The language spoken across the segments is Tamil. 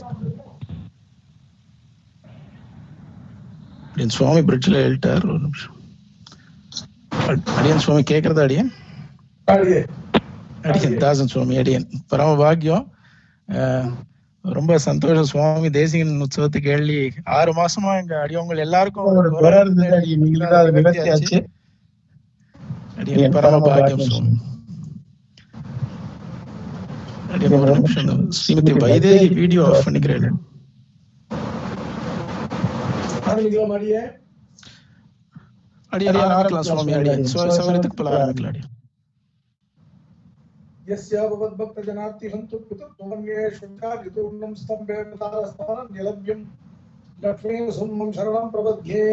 அடியன் சுவாமி பிரிட்ஜில் எழுட்டார் ஒரு நிமிஷம் அடி- அடியன் சுவாமி கேட்கறதா அடியன் அடியே அடியன் தாசன் சுவாமி அடியன் பரம பாக்கியம் அஹ், ரொம்ப சந்தோஷம் சுவாமி தேசிகன் உற்சவத்துக்கு எழுதி ஆறு மாசமா எங்க அடியவங்க எல்லாருக்கும் ஒரு குறை இருந்தது அடி நீங்க தான் அது நிவர்த்தி ஆச்சு அடியன் பரம பாக்கியம் சுவாமி அடியன் ஒரு நிமிஷம் இந்த ஸ்ரீமதி வைதேகி வீடியோ ஆஃப் பண்ணிக்கிறேன் ஆரம்பிக்கலாம் அடியே அடியன் ஆரம்பிக்கலாம் சுவாமி அடியன் சோ- சௌகரியத்துக்கு போல ஆரம்பிக்கலாம் அடியன் यस्याभवद्भक्तजनार्तिहन्तु पितृत्वमन्ये शुद्धादितूर्णं स्तम्भे तारस्थानं निलभ्यं लक्ष्मीं सुम्मं शरणं प्रपद्ये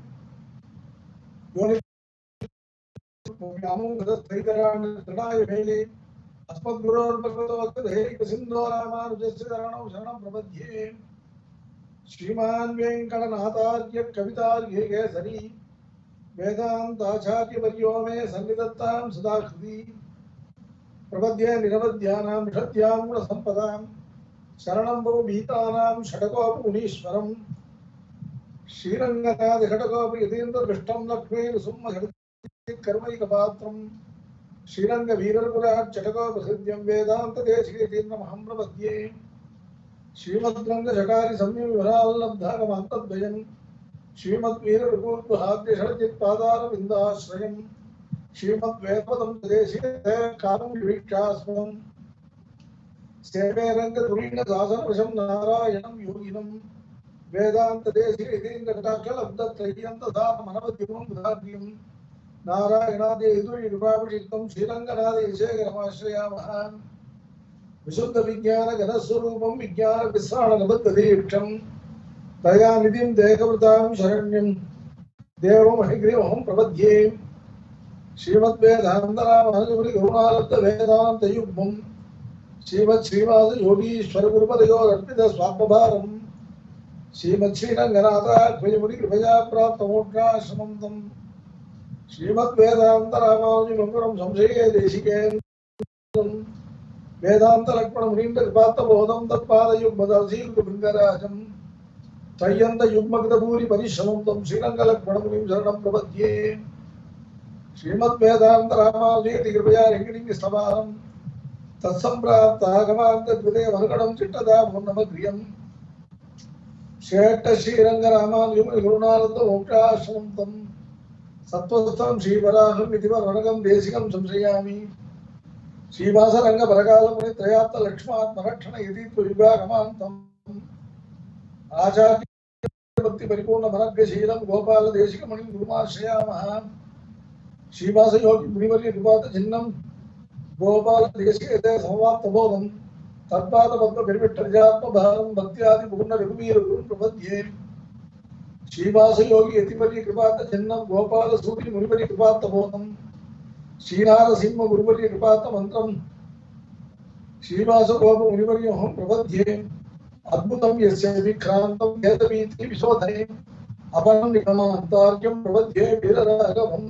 योनिराय वेले अस्मद्गुरोर्भगवतोऽधैकसिन्धो रामानुजस्य शरणं शरणं प्रपद्ये श्रीमान् वेङ्कटनाथार्य कवितार्य केसरी वेदान्ताचार्यवर्यो मे सन्निधत्तां सदा हृदि प्रपद्ये निरवद्यानां षद्यां गुणसम्पदां शरणं भो भीतानां षडकोपमुनीश्वरम् श्रीरङ्गनाथषडकोपि यतीन्द्रदृष्टं लक्ष्मीर्सुम्मकर्मैकपात्रं श्रीरङ्गवीरपुराट्चटकोपहृद्यं वेदान्तदेशिकेतीन्द्रमहं प्रपद्ये श्रीमद्रङ्गशकारि संयमविराल्लब्धागमान्तद्वयम् श्रीमद्वीररघुर्गुहाद्यषड्जित्पादारविन्दाश्रयम् श्रीमद्वेदपदं देशीयकालं वीक्षास्मम् सेवे रङ्गधुरीणदासनवशं नारायणं योगिनं वेदान्तदेशीयतीन्द्रकटाक्षलब्धत्रय्यन्तधामनवद्युमं उदार्यं नारायणादेदुरिकृपाभिषिक्तं श्रीरङ्गनाथेशेखरमाश्रयामः विशुद्धविज्ञानघनस्वरूपं विज्ञानविश्राणनबद्धदीक्षं दयानिधिं देहवृतां शरण्यं देवमहिग्रीवहं प्रपद्ये श्रीमद्वेदान्तरामानुजमुनि गुरुणालब्ध वेदान्तयुग्मम् श्रीमत् श्रीवास योगीश्वर गुरुपदयोरर्पित स्वात्मभारम् श्रीमत् श्रीरङ्गनाथाख्यमुनि कृपया प्राप्तमोक्षाश्रमं तम् श्रीमद्वेदान्तरामानुजमङ्गलं संशये देशिकेन्द्रम् वेदान्तलक्ष्मणमुनीन्द्र कृपात्तबोधं तत्पादयुग्मदर्शीर्गभृङ्गराजम् त्रय्यन्तयुग्मकृतभूरि परिश्रमं तं श्रीरङ्गलक्ष्मणमुनिं शरणं प्रपद्ये श्रीमद्वेदान्तरामानुजेति कृपया रङ्गिणीस्तवारम् तत्सम्प्राप्तागमान्तद्विदे मरुगणं चिट्टदा मुन्नमग्रियम् श्रेष्ठ श्रीरङ्गरामानुजमुनि गुरुणानन्द मोक्षाश्रमं तं सत्त्वस्थं श्रीवराहम् इति वरणगं देशिकं संशयामि श्रीवासरङ्गपरकालमुनि त्रयात्तलक्ष्मात्मरक्षण इति त्वयुगागमान्तम् आचार्य भक्ति परिपूर्ण मनर्गशीलं गोपालदेशिकमणिं गुरुमाश्रयामः श्रीवास योगी मुनिवर्य कृपात चिन्नम गोपाल देशिके संवाप्त बोधम तत्पाद पद्म निर्विठ्ठजात्म भारम भक्त्यादि पूर्ण रघुवीर गुरु प्रपद्ये श्रीवास योगी यतिवर्य कृपात चिन्नम गोपाल सूरि मुनिवर्य कृपात बोधम श्रीनाथ सिंह गुरुवर्य कृपात मंत्रम श्रीवास गोप मुनिवर्य हम प्रपद्ये अद्भुतम यस्य विक्रांतम वेदवीति विशोधने अपरं निगमान्तार्क्यं प्रपद्ये वीरराघवम्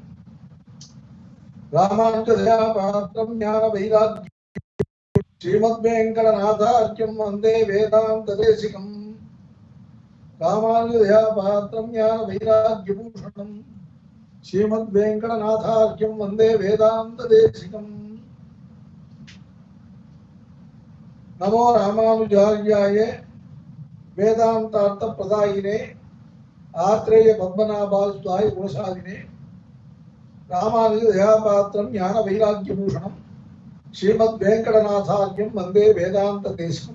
रामानुजदया पात्रं ज्ञानवैराग्यं श्रीमद्वेङ्कटनाथार्क्यं वन्दे वेदान्तदेशिकम् रामानुजदया पात्रं ज्ञानवैराग्यभूषणम् श्रीमद्वेङ्कटनाथार्क्यं वन्दे वेदान्तदेशिकम् नमो रामानुजार्याय वेदान्तार्थप्रदायिने आत्रेय पद्मनाभास्वाय गुणसादिने रामानुजदयापात्रं ज्ञानवैराग्यभूषणं श्रीमद्वेङ्कटनाथार्यं वन्दे वेदान्तदेशम्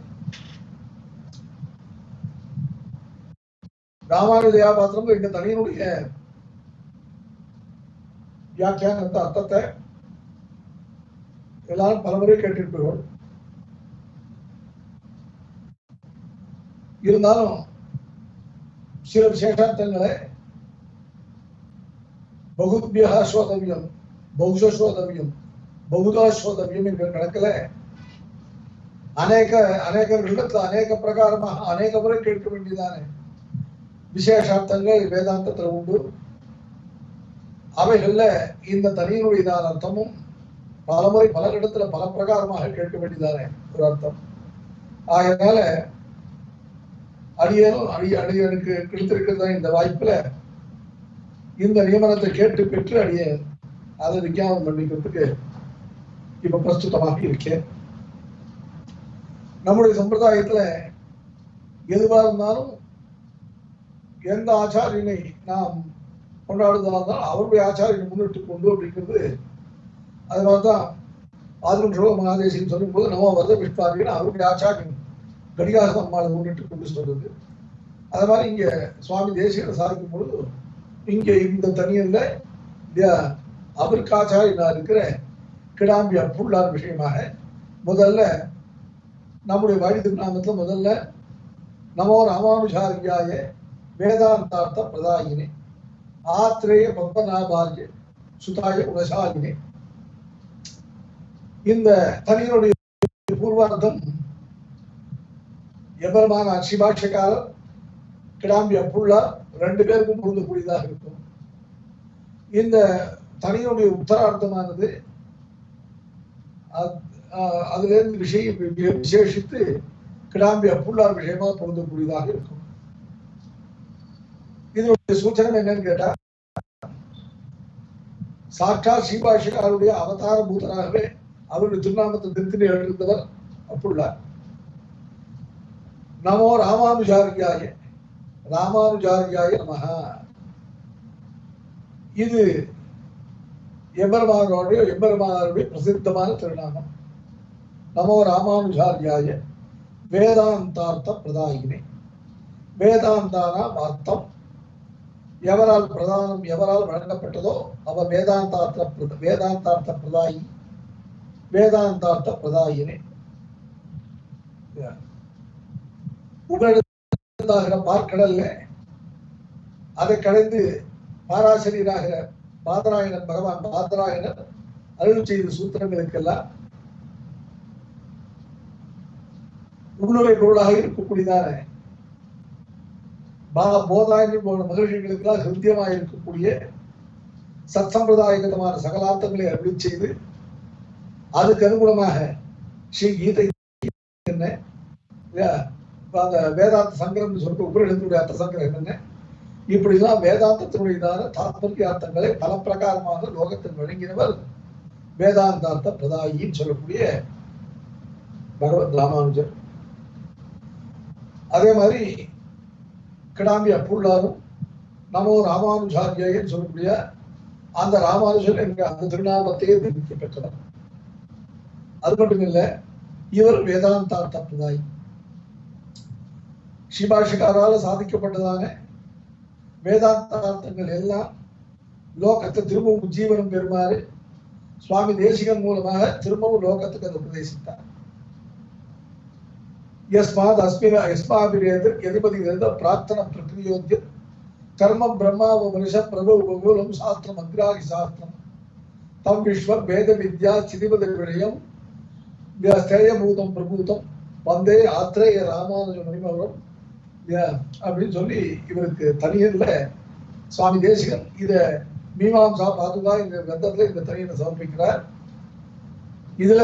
ராமானுஜயாபாத்திரம் இந்த தனியினுடைய வியாக்கியானத்தை அர்த்தத்தை எல்லாரும் பலமுறை கேட்டிருப்பீர்கள் இருந்தாலும் சில விசேஷார்த்தங்களை பகுத்பியா ஸ்ரோதவியம் பகுஷ ஸ்ரோதவியம் பகுதா ஸ்ரோதவியம் என்கிற கணக்கில் அநேக அநேக விதத்தில் அநேக பிரகாரமாக அநேக முறை கேட்க வேண்டியதான விசேஷார்த்தங்கள் வேதாந்தத்தில் உண்டு அவைகள்ல இந்த தனியினுடையதான அர்த்தமும் பலமுறை பல இடத்துல பல பிரகாரமாக கேட்க வேண்டியதான ஒரு அர்த்தம் ஆகையினால அடியனும் அடி அடியனுக்கு கிடைத்திருக்கிறதா இந்த வாய்ப்புல இந்த நியமனத்தை கேட்டு பெற்று அடிய அதை விஞ்ஞாபனம் பண்ணிக்கிறதுக்கு இப்ப பிரஸ்துதமாக இருக்கேன் நம்முடைய சம்பிரதாயத்துல எதுவா இருந்தாலும் எந்த ஆச்சாரியனை நாம் கொண்டாடுவதாக இருந்தாலும் அவருடைய ஆச்சாரியனை முன்னிட்டு கொண்டு அப்படிங்கிறது அது மாதிரிதான் ஆதிரோ மகாதேசின்னு சொல்லும்போது நம்ம வரத விஷ்வாரியன் அவருடைய ஆச்சாரியன் கடிகாச அம்மாவை முன்னிட்டு கொண்டு சொல்றது அது மாதிரி இங்க சுவாமி தேசியனை சாதிக்கும் பொழுது இங்க இந்த தனியல்ல இல்லையா அவருக்கு ஆச்சாரியனா இருக்கிற கிடாம்பி அப்புள்ளார் விஷயமாக முதல்ல நம்முடைய வழி திருநாமத்துல முதல்ல நமோ ராமானுஜாரியாய வேதாந்தார்த்த பிரதாயினே ஆத்ரேய பத்மநாபாரிய சுதாய உலசாலினே இந்த தனியனுடைய பூர்வார்த்தம் எபெருமான அக்ஷிபாட்சக்காரர் கிடாம்பி அப்புள்ளா ரெண்டு பேருக்கும் பொருந்தக்கூடியதாக இருக்கும் இந்த தனியனுடைய உத்தரார்த்தமானது அத்- ஆஹ் அதிலிருந்து விஷய வி- விசேஷித்து கிடாம்பி அப்புள்ளார் விஷயமா பொருந்தக்கூடியதாக இருக்கும் இதனுடைய சூச்சனம் என்னன்னு கேட்டா சாட்சா ஸ்ரீபாஷிகாருடைய அவதார பூதனாகவே அவருடைய திருநாமத்தை திருத்தினி எழுந்தவர் அப்புள்ளார் நமோ ராமானுஜாரியாய ராமானுஜாரியாய நமஹா இது எம்பெருமானுடைய எம்பெருமானுடைய பிரசித்தமான திருநாமம் நமோ ராமானுஜாரியாய வேதாந்தார்த்த பிரதாயினே வேதாந்தானாம் அர்த்தம் எவரால் பிரதானம் எவரால் வழங்கப்பட்டதோ அவர் வேதாந்தார்த்த பிரத- வேதாந்தார்த்த பிரதாயி வேதாந்தார்த்த பிரதாயினே உங்களிடத்தாகிற பார்க்கடல்ல அதை கடந்து பாராசரியராகிற பாதராயணன் பகவான் பாதராயணர் அருள் செய்த சூத்திரங்களுக்கெல்லாம் உள்ளுரை பொருளாக இருக்கக்கூடியதான பா போதாயங்கள் போன்ற மகிழ்ச்சிகளுக்கெல்லாம் ஹிருத்தியமாக இருக்கக்கூடிய சத்சம்பிரதாயகதமான சகலார்த்தங்களை அருள் செய்து அதுக்கு அனுகுணமாக ஸ்ரீ கீதை என்ன இல்லையா? இப்ப அந்த வேதாந்த சங்கரம்னு சொல்லிட்டு உபரிடத்தினுடைய அர்த்த சங்கரம் என்ன இப்படிலாம் வேதாந்தத்தினுடையதான தாத்பரியார்த்தங்களை பல பிரகாரமாக லோகத்தில் வழங்கினவர் வேதாந்தார்த்த பிரதாயின்னு சொல்லக்கூடிய பகவத் ராமானுஜர் அதே மாதிரி கிடாம்பி அப்புள்ளாரும் நமோ ராமானுஜாரியன்னு சொல்லக்கூடிய அந்த ராமானுஜர் என்கிற அந்த திருநாமத்தையே தெரிவிக்க பெற்றவர் அது மட்டும் இல்ல இவர் வேதாந்தார்த்த பிரதாயி சிபாஷிகாரால சாதிக்கப்பட்டதான வேதாந்தார்த்தங்கள் எல்லாம் லோகத்தை திரும்பவும் உஜ்ஜீவனம் பெறுமாறு சுவாமி தேசிகன் மூலமாக திரும்பவும் லோகத்துக்கு அதை உபதேசித்தார் யஸ்மாத் அஸ்மின யஸ்மாபிரேது எதிபதி இருந்த பிரார்த்தன பிரக்ரியோத்திய கர்ம பிரம்மாவ மனுஷ பிரபு கோகுலம் சாஸ்திரம் அக்ராகி சாஸ்திரம் தம் விஸ்வ வேத வித்யா சிதிபத விடயம் ஸ்தேயபூதம் பிரபூதம் வந்தே ஆத்ரேய ராமானுஜ மணிமகரம் அப்படின்னு சொல்லி இவருக்கு தனியர்ல சுவாமி தேசிகன் இத மீமாம்சா பாதுகா இந்த கிரந்தத்துல இந்த தனியனை சமர்ப்பிக்கிறார் இதுல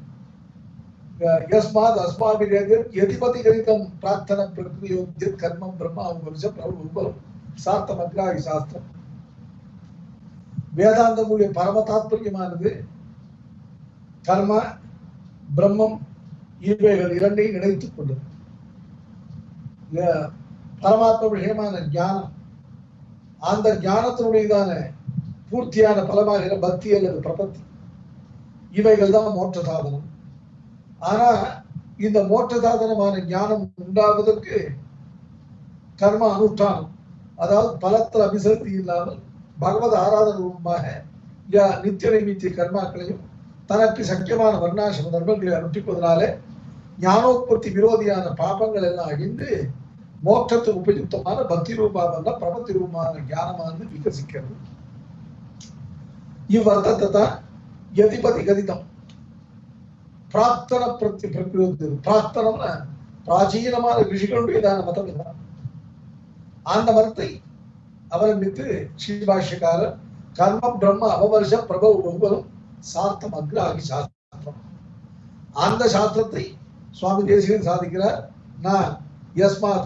யஸ்மாத் அஸ்மாபிரேது எதிபதி கரிதம் பிரார்த்தன பிரக்ரியோத்திய கர்மம் பிரம்மா வருஷ பிரபு உபலம் சாஸ்திரம் அக்ராகி சாஸ்திரம் வேதாந்தமுடைய பரம தாத்பரியமானது கர்ம பிரம்மம் இவைகள் இரண்டையும் இணைத்துக் கொண்டது இல்ல, பரமாத்ம விஷயமான ஞானம் அந்த ஞானத்தினுடையதான பூர்த்தியான பலமாகிற பக்தி அல்லது பிரபத்தி இவைகள் தான் மோட்ச சாதனம் ஆனா இந்த மோட்ச சாதனமான ஞானம் உண்டாவதற்கு கர்ம அனுஷ்டானம் அதாவது பலத்தில் அபிசக்தி இல்லாமல் பகவத் ஆராதன ரூபமாக யா நித்திய நைமித்திய கர்மாக்களையும் தனக்கு சக்கியமான வர்ணாசிரம தர்மங்களை அனுஷ்டிப்பதனால ஞானோத்பத்தி விரோதியான பாபங்கள் எல்லாம் அழிந்து மோட்சத்துக்கு உபயுக்தமான பக்தி ரூபமான பிரபத்தி ரூபமான ஞானமானது விகசிக்கிறது இவ்வர்த்தத்தை தான் எதிபதி கதிதம் பிரார்த்தன பிரத்தி பிரகிருதி பிரார்த்தனம்னா பிராச்சீனமான ரிஷிகளுடையதான மதம் இதுதான் அந்த மதத்தை அவலம்பித்து ஸ்ரீபாஷ்யக்காரர் கர்ம பிரம்ம அவவர்ஷ பிரபவ ஒவ்வொரும் சார்த்தம் அக்ராகி சாஸ்திரம் அந்த சாஸ்திரத்தை சுவாமி தேசிகன் சாதிக்கிறார் நான் யஸ்மாத்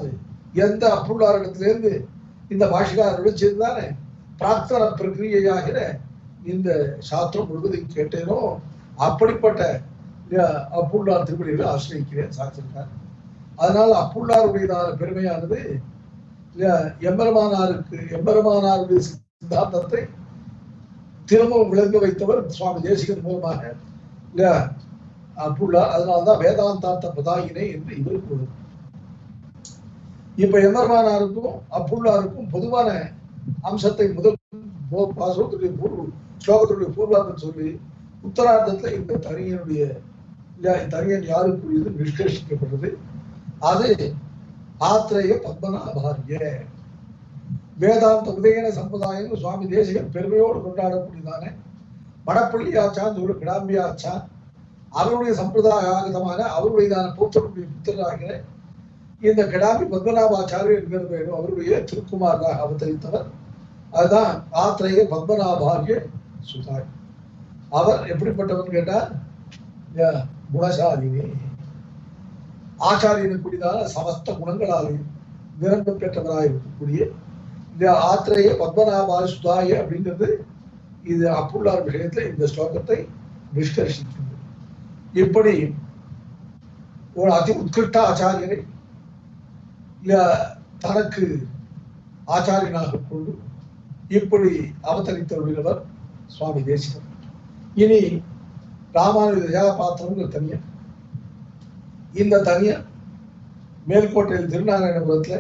எந்த அப்புள்ளாரிடத்திலிருந்து இந்த பாஷிகார் விழிச்சிருந்தானே பிரார்த்தன பிரக்கிரியையாகிற இந்த சாஸ்திரம் முழுவதையும் கேட்டேனோ அப்படிப்பட்ட அஹ், அப்புள்ளார் திருப்பதிகளை ஆசிரியக்கிறேன் சாத்திருக்கார் அதனால் அப்புள்ளாருடையதான பெருமையானது அஹ், எம்பெருமானாருக்கு எம்பெருமானாருடைய சித்தாந்தத்தை திரும்பவும் விளங்க வைத்தவர் சுவாமி தேசிகன் மூலமாக இல்லையா அப்புள்ளார் அதனால்தான் வேதாந்தாந்த பதாயினை என்று இவர் கூறும் இப்ப எம்பெருமானாருக்கும் அப்புள்ளாருக்கும் பொதுவான அம்சத்தை முதல் போ- பாசுரத்துடைய பூர்வ ஸ்லோகத்துடைய பூர்வார்த்தம் சொல்லி உத்தரார்த்தத்துல இந்த தனியனுடைய இல்ல, தனியன் யாருக்குரியது நிஷ்கர்ஷிக்கப்பட்டது அது ஆத்திரேய பத்மநாபாரிய வேதாந்த உதயன சம்பிரதாயம் சுவாமி தேசிகன் பெருமையோடு கொண்டாடக்கூடியதான வடப்பள்ளி ஆச்சான் ஒரு கிடாம்பி ஆச்சான் அவருடைய சம்பிரதாய ஆகதமான அவருடையதான பூத்தருடைய புத்தராகிற இந்த கிடாம்பி பத்மநாபாச்சாரியர் என்கிற பெயரும் அவருடைய திருக்குமாராக அவதரித்தவர் அதுதான் ஆத்திரேய பத்மநாபாரிய சுதாய் அவர் எப்படிப்பட்டவன் கேட்டால் அஹ், குணசாலினி ஆச்சாரியனுக்குரியதான சமஸ்த குணங்களாலையும் நிரம்ப பெற்றவராக இருக்கக்கூடிய இந்த ஆத்திரேய பத்மநாபா சுதாய அப்படிங்கிறது இது அப்புள்ளார் விஷயத்துல இந்த ஸ்லோகத்தை நிஷ்கர்ஷிக்கிறது இப்படி ஒரு அதி உத்கிருஷ்ட ஆச்சாரியனை இல்ல தனக்கு ஆச்சாரியனாக கொண்டு இப்படி அவதரித்தவர் சுவாமி தேசிகன் இனி ராமானுஜ தயா பாத்திரம்ங்கிற தனியன் இந்த தனியன் மேல்கோட்டையில் திருநாராயணபுரத்துல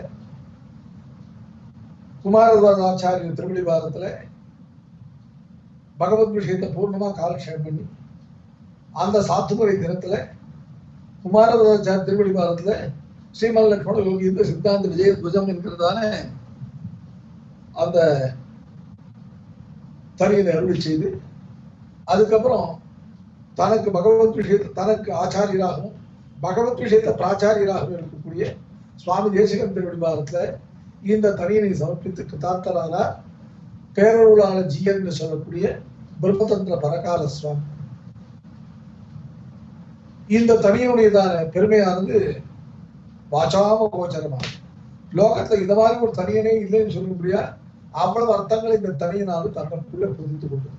குமாரதாச்சாரியர் திருவள்ளிவாரத்துல பகவத் விஷயத்தை பூர்ணமா காலக்ஷேபம் பண்ணி அந்த சாத்துமுறை தினத்துல குமாரதாச்சாரிய திருவள்ளிவாரத்துல ஸ்ரீமல் லக்ஷ்மண யோகி சித்தாந்த விஜய துவஜம் என்கிறதான அந்த தனியனை அருள் செய்து அதுக்கப்புறம் தனக்கு பகவத் விஷயத்தை தனக்கு ஆச்சாரியராகவும் பகவத் விஷயத்தை பிராச்சாரியராகவும் இருக்கக்கூடிய சுவாமி தேசிகன் திருவடிவாரத்துல இந்த தனியனை சமர்ப்பித்து கிருத்தார்த்தரான பேரருளான ஜீயன் என்று சொல்லக்கூடிய பிரம்மதந்திர பரகால சுவாமி இந்த தனியனுடையதான பெருமையானது வாசாம கோச்சரமா லோகத்துல இந்த மாதிரி ஒரு தனியனே இல்லைன்னு சொல்ல முடியா அவ்வளவு அர்த்தங்களை இந்த தனியனாலும் தன்னுக்குள்ள புரிந்து கொண்டு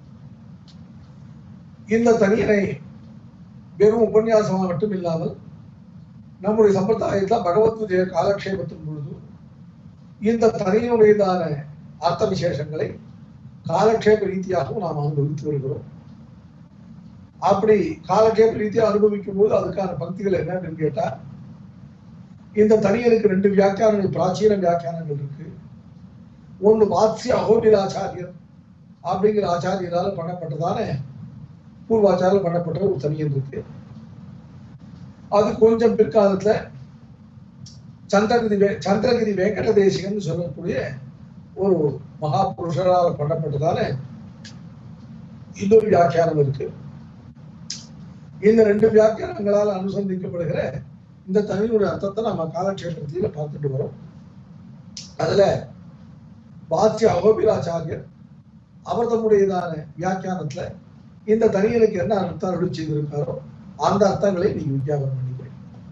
இந்த தனியனை வெறும் உபன்யாசமாக மட்டும் இல்லாமல் நம்முடைய சம்பிரதாயத்தில் பகவத் விஜய காலக்ஷேபத்தின் பொழுது இந்த தனியனுடையதான அர்த்த விசேஷங்களை காலக்ஷேப ரீதியாகவும் நாம் அனுபவித்து வருகிறோம் அப்படி காலக்ஷேப ரீதியாக அனுபவிக்கும் போது அதுக்கான பக்திகள் என்னன்னு கேட்டா இந்த தனியனுக்கு ரெண்டு வியாக்கியானங்கள் பிராச்சீன வியாக்கியானங்கள் இருக்கு ஒன்று வாத்ஸ்ய அகோபிலாச்சாரியர் அப்படிங்கிற ஆச்சாரியரால் பண்ணப்பட்டதான பூர்வாச்சாரில் பண்ணப்பட்ட ஒரு தனியன் இருக்கு அது கொஞ்சம் பிற்காலத்துல சந்திரகிரி வே- சந்திரகிரி வெங்கட தேசிகன் சொல்லக்கூடிய ஒரு மகா புருஷரால் பண்ணப்பட்டதான இன்னொரு வியாக்கியானம் இருக்கு இந்த ரெண்டு வியாக்கியானங்களால் அனுசந்திக்கப்படுகிற இந்த தனியுடைய அர்த்தத்தை நம்ம காலக்ஷேபத்தில பார்த்துட்டு வரோம் அதுல வாத்திய அகோபிலாச்சாரியர் அவர் தம்முடையதான வியாக்கியானத்துல இந்த தனியனுக்கு என்ன அர்த்தம் அருள் செய்திருக்காரோ அந்த அர்த்தங்களை நீங்க வித்தியாபனம் பண்ணிக்கிறீங்க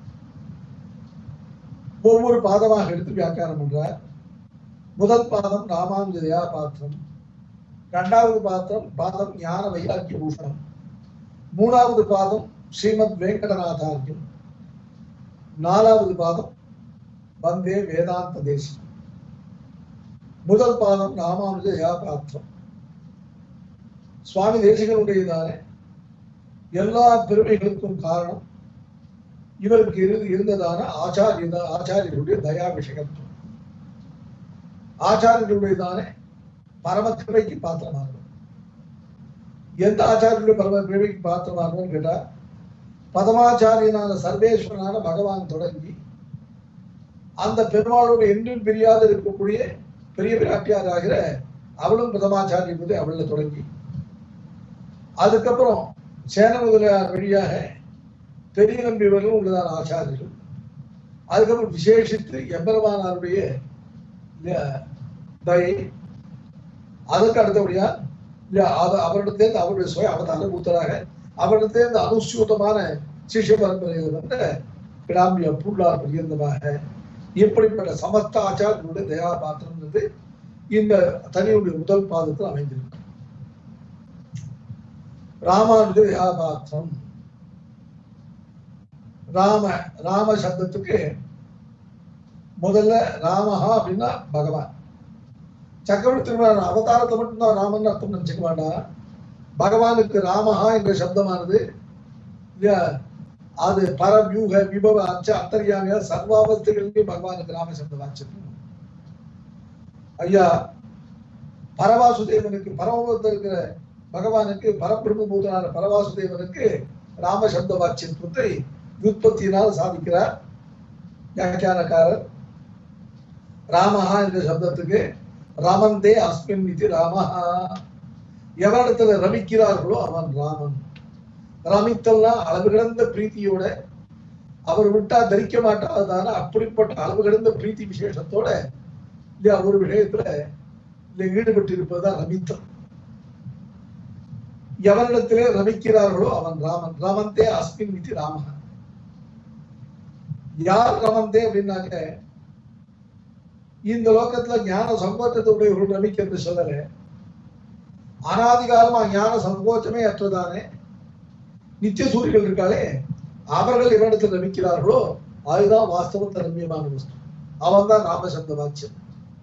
ஒவ்வொரு பாதமாக எடுத்து வியாக்கியானம் பண்றார் முதல் பாதம் ராமானுஜதயா பாத்திரம் இரண்டாவது பாத்திரம் பாதம் ஞான வைராக்கிய பூஷணம் மூணாவது பாதம் ஸ்ரீமத் வெங்கடநாதாரியம் நாலாவது பாதம் வந்தே வேதாந்த தேசி முதல் பாதம் ராமானுஜ யா பாத்திரம் சுவாமி தேசிகனுடையதான எல்லா பெருமைகளுக்கும் காரணம் இவருக்கு இரு- இருந்ததான ஆச்சாரிய ஆச்சாரியருடைய தயாபிஷேகத்துவம் ஆச்சாரியர்களுடையதான பரம கிருபைக்கு பாத்திரமானவர் எந்த ஆச்சாரியருடைய பரம கிருபைக்கு பாத்திரமானவர்னு கேட்டா பதமாச்சாரியனான சர்வேஸ்வரனான பகவான் தொடங்கி அந்த பெருமாளோடு என்றும் பிரியாது இருக்கக்கூடிய பெரிய பிராட்டியார் ஆகிற அவளும் பிரதமாச்சாரி என்பது அவள தொடங்கி அதுக்கப்புறம் சேன முதலியார் வழியாக பெரிய நம்பி வரலும் உள்ளதான ஆச்சாரியர்கள் அதுக்கப்புறம் விசேஷித்து எம்பெருமானாருடைய இல்லையா, தயை அதுக்கு அடுத்தபடியா இல்லையா, அவ- அவரிடத்திலிருந்து அவருடைய சுய அவதார பூத்தராக அவரிடத்திலிருந்து அனுசூதமான சிஷ்ய பரம்பரையில் வந்த கிடாம்பிய புல்லார் பரியந்தமாக இப்படிப்பட்ட சமஸ்த ஆச்சாரியனுடைய தயா பாத்திரம்ன்றது இந்த தனியுடைய முதல் பாதத்தில் அமைந்திருக்கு ராமானுஜ தயா பாத்திரம் ராம ராம சப்தத்துக்கு முதல்ல ராமஹா அப்படின்னா பகவான் சக்கரவர்த்தி திருமண அவதாரத்தை மட்டும்தான் ராமன் அர்த்தம் நினைச்சுக்க வேண்டாம் பகவானுக்கு ராமஹா என்ற சப்தமானது இல்லையா அது பரவியூக விபவ அச்ச அந்தரியாமியா சர்வாவஸ்தைகளிலும் பகவானுக்கு ராம சப்தம் ஆச்சிருக்கணும் ஐயா பரவாசுதேவனுக்கு பரமபுரத்தில் இருக்கிற பகவானுக்கு பரபிரம்மபூதனான பரவாசுதேவனுக்கு ராம சப்த வாச்சியத்துவத்தை வியுற்பத்தியினால் சாதிக்கிறார் வியாக்கியானக்காரர் ராமஹா என்ற சப்தத்துக்கு ராமந்தே அஸ்மின் இது ராமஹா எவரிடத்துல ரமிக்கிறார்களோ அவன் ராமன் ரமித்தல்னா அளவு கிடந்த பிரீத்தியோட அவர் விட்டா தரிக்க மாட்டாததான அப்படிப்பட்ட அளவு கிடந்த பிரீத்தி விசேஷத்தோட இல்லையா ஒரு விஷயத்துல இல்ல ஈடுபட்டு இருப்பதுதான் ரமித்தல் எவரிடத்திலே ரமிக்கிறார்களோ அவன் ராமன் ரமந்தே அஸ்மின் இது ராமஹா யார் ரமந்தே அப்படின்னாக்க இந்த லோகத்துல ஞான சங்கோச்சத்துடையவர்கள் நம்பிக்கை என்று சொல்லல அனாதிகாலமா ஞான சங்கோச்சமே அற்றதானே நித்திய சூரியர்கள் இருக்காளே அவர்கள் இவரிடத்தில் நம்பிக்கிறார்களோ அதுதான் வாஸ்தவத்தை ரம்யமான வஸ்து அவன் தான் ராமசப்த வாக்கியம்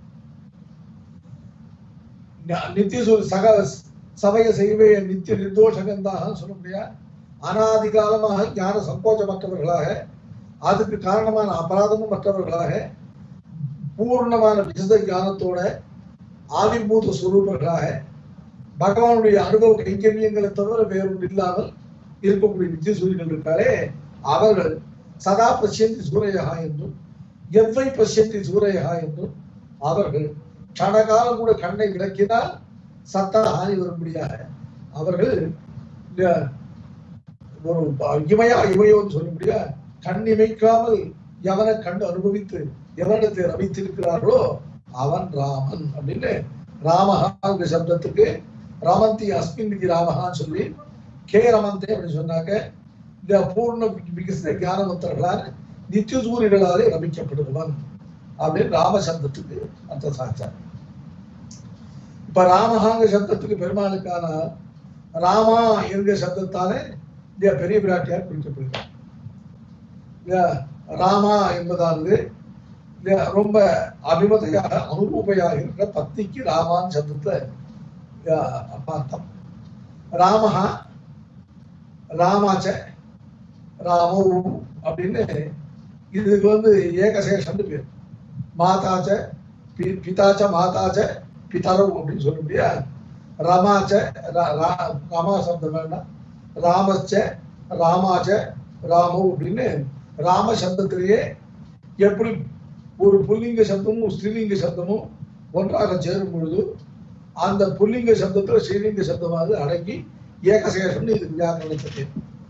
ந- நித்திய சூரிய சக சமய செய்வே நித்திய நிர்தோஷகந்தாக சொல்ல முடியாது அனாதி காலமாக ஞான சங்கோச்சமற்றவர்களாக அதுக்கு காரணமான அபராதமும் மற்றவர்களாக பூர்ணமான விசத ஞானத்தோட ஆதிபூத சுரூபர்களாக பகவானுடைய அனுபவ கைங்கரியங்களை தவிர வேறொன்று இல்லாமல் இருக்கக்கூடிய நித்திய சூரியர்கள் இருக்காரே அவர்கள் சதா பசியந்தி சூரையா என்றும் எவ்வை பசியந்தி சூரையா என்றும் அவர்கள் கணகாலம் கூட கண்ணை விளக்கினால் சத்தா ஹானி வரும்படியாக அவர்கள் இந்த ஒரு இமையா இமையோன்னு சொல்ல முடியாது கண் இமைக்காமல் எவனை கண்டு அனுபவித்து எவனிடத்தை ரமித்திருக்கிறார்களோ அவன் ராமன் அப்படின்னு ராமஹாங்கிற சப்தத்துக்கு ரமந்தி அஸ்மின் விதி ராமஹான்னு சொல்லி கே ரமந்தே அப்படின்னு சொன்னாக்க இந்த பூர்ண விகசித ஞானவந்தர்களால் நித்திய சூரியர்களாலே ரமிக்கப்படுபவன் அப்படின்னு ராம சப்தத்துக்கு அந்த சாச்சாரம் இப்ப ராமஹாங்க சப்தத்துக்கு பெருமாளுக்கான ராமா என்கிற சப்தத்தாலே இந்த பெரிய பிராட்டியார் குறிக்கப்படுகிறார் இல்லையா? ராமா என்பதானது இல்லையா? ரொம்ப அபிமதையாக அனுரூபையாக இருக்கிற பத்திக்கு ராமான் சப்தத்தை இல்லையா, பார்த்தோம் ராமஹா ராமாச்ச ராமோ அப்படின்னு இதுக்கு வந்து ஏகசேஷன் பேர் மாதாச்ச பி- பிதாச்ச மாதாச்ச பிதரவு அப்படின்னு சொல்ல முடியாது ரமாச்ச ரா- ரா- ரமா சப்தம் வேண்டாம் ராமச்ச ராமாச்ச ராமோ அப்படின்னு ராம சப்தத்திலேயே எப்படி ஒரு புல்லிங்க சப்தமும் ஸ்ரீலிங்க சப்தமும் ஒன்றாக சேரும் பொழுது அந்த புல்லிங்க சப்தத்துல ஸ்ரீலிங்க சப்தமானது அடங்கி ஏகசேஷம்னு இதுக்கு வியாக்கரணத்துக்கு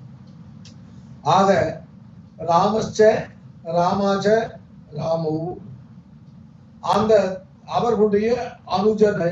ஆக ராமச்ச ராமாச்ச ராமோ அந்த அவர்களுடைய அனுஜனய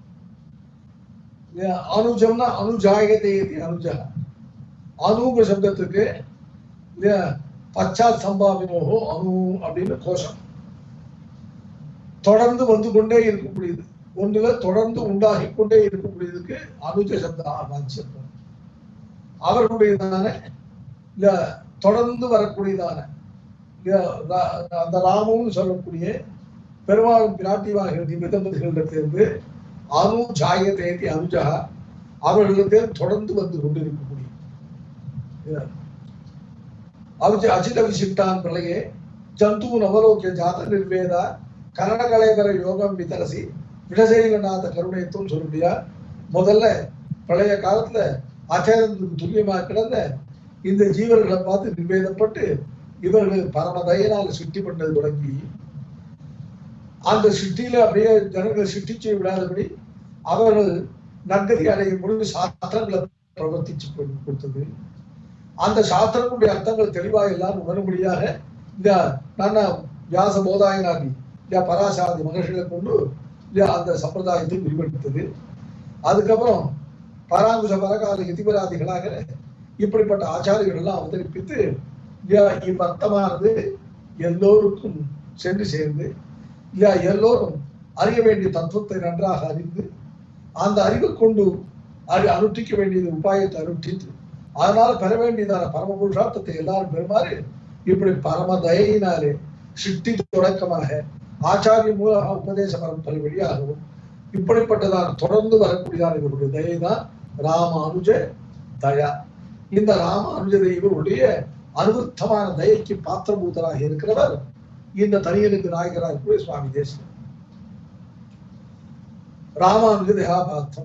அனுஜம்னா அனுஜாயத்தை அனுஜா அனுங்க சப்தத்துக்கு இல்லையா பச்சாத் சம்பாவினோகோ அணு அப்படின்னு கோஷம் தொடர்ந்து வந்து கொண்டே இருக்கக்கூடியது ஒன்றுல தொடர்ந்து உண்டாகி கொண்டே இருக்கக்கூடியதுக்கு அனுஜ சப்தம் வாஞ்சியம் அவர்களுடையதான இல்ல தொடர்ந்து வரக்கூடியதான இல்ல, ரா- அந்த ராமம்னு சொல்லக்கூடிய பெருமாளும் பிராட்டிவாகிற நிமிதமதிகளிடத்திலிருந்து அனு ஜாய தேதி அனுஜா அவர்களிடத்தில் தொடர்ந்து வந்து கொண்டிருக்கக்கூடிய இல்ல, அவிஜ அஜித விசிஷ்டான் பிரளயே ஜந்து நவலோக்கிய ஜாத நிர்வேத கரணகலைவர யோகம் விதரசி விடசைகநாத கருணைத்தும் சொல்ல முடியா முதல்ல பழைய காலத்துல அச்சேதத்துக்கு துல்லியமா கிடந்த இந்த ஜீவர்களை பார்த்து நிர்வேதப்பட்டு இவர்கள் பரமதயனால் சிருஷ்டி பண்ணது தொடங்கி அந்த சிருஷ்டியில அப்படியே ஜனங்களை சிருஷ்டிச்சு விடாதபடி அவர்கள் நற்கதி அடையும் பொழுது சாஸ்திரங்களை பிரவர்த்திச்சு கொடு- கொடுத்தது அந்த சாஸ்திரங்களுடைய அர்த்தங்கள் தெளிவாக எல்லாரும் உணரும்படியாக இந்த நல்ல வியாச போதாயனாகி இல்லையா பராசாதி மகர்ஷிகளை கொண்டு இல்லையா அந்த சம்பிரதாயத்தை விரிவெடுத்தது அதுக்கப்புறம் பராங்குஷ பரகால எதிபராதிகளாக இப்படிப்பட்ட ஆச்சாரியர்கள் எல்லாம் அவதரிப்பித்து இல்லையா இவ்வர்த்தமானது எல்லோருக்கும் சென்று சேர்ந்து இல்லையா எல்லோரும் அறிய வேண்டிய தத்துவத்தை நன்றாக அறிந்து அந்த அறிவை கொண்டு அறி அனுஷ்டிக்க வேண்டியது உபாயத்தை அனுஷ்டித்து அதனால பெற வேண்டியதான பரம புருஷார்த்தத்தை எல்லாரும் பெறுமாறு இப்படி பரம தயையினாலே சிட்டி தொடக்கமாக ஆச்சாரிய மூலமாக உபதேச பரம்பரை வழியாகவும் இப்படிப்பட்டதான தொடர்ந்து வரக்கூடியதான இவருடைய தயை தான் ராமானுஜ தயா இந்த ராமானுஜ இவருடைய அனுபத்தமான தயைக்கு பாத்திரபூதராக இருக்கிறவர் இந்த தனியனுக்கு நாயகராக இருக்கக்கூடிய சுவாமி தேசம் ராமானுஜ தயாபாத்திரம்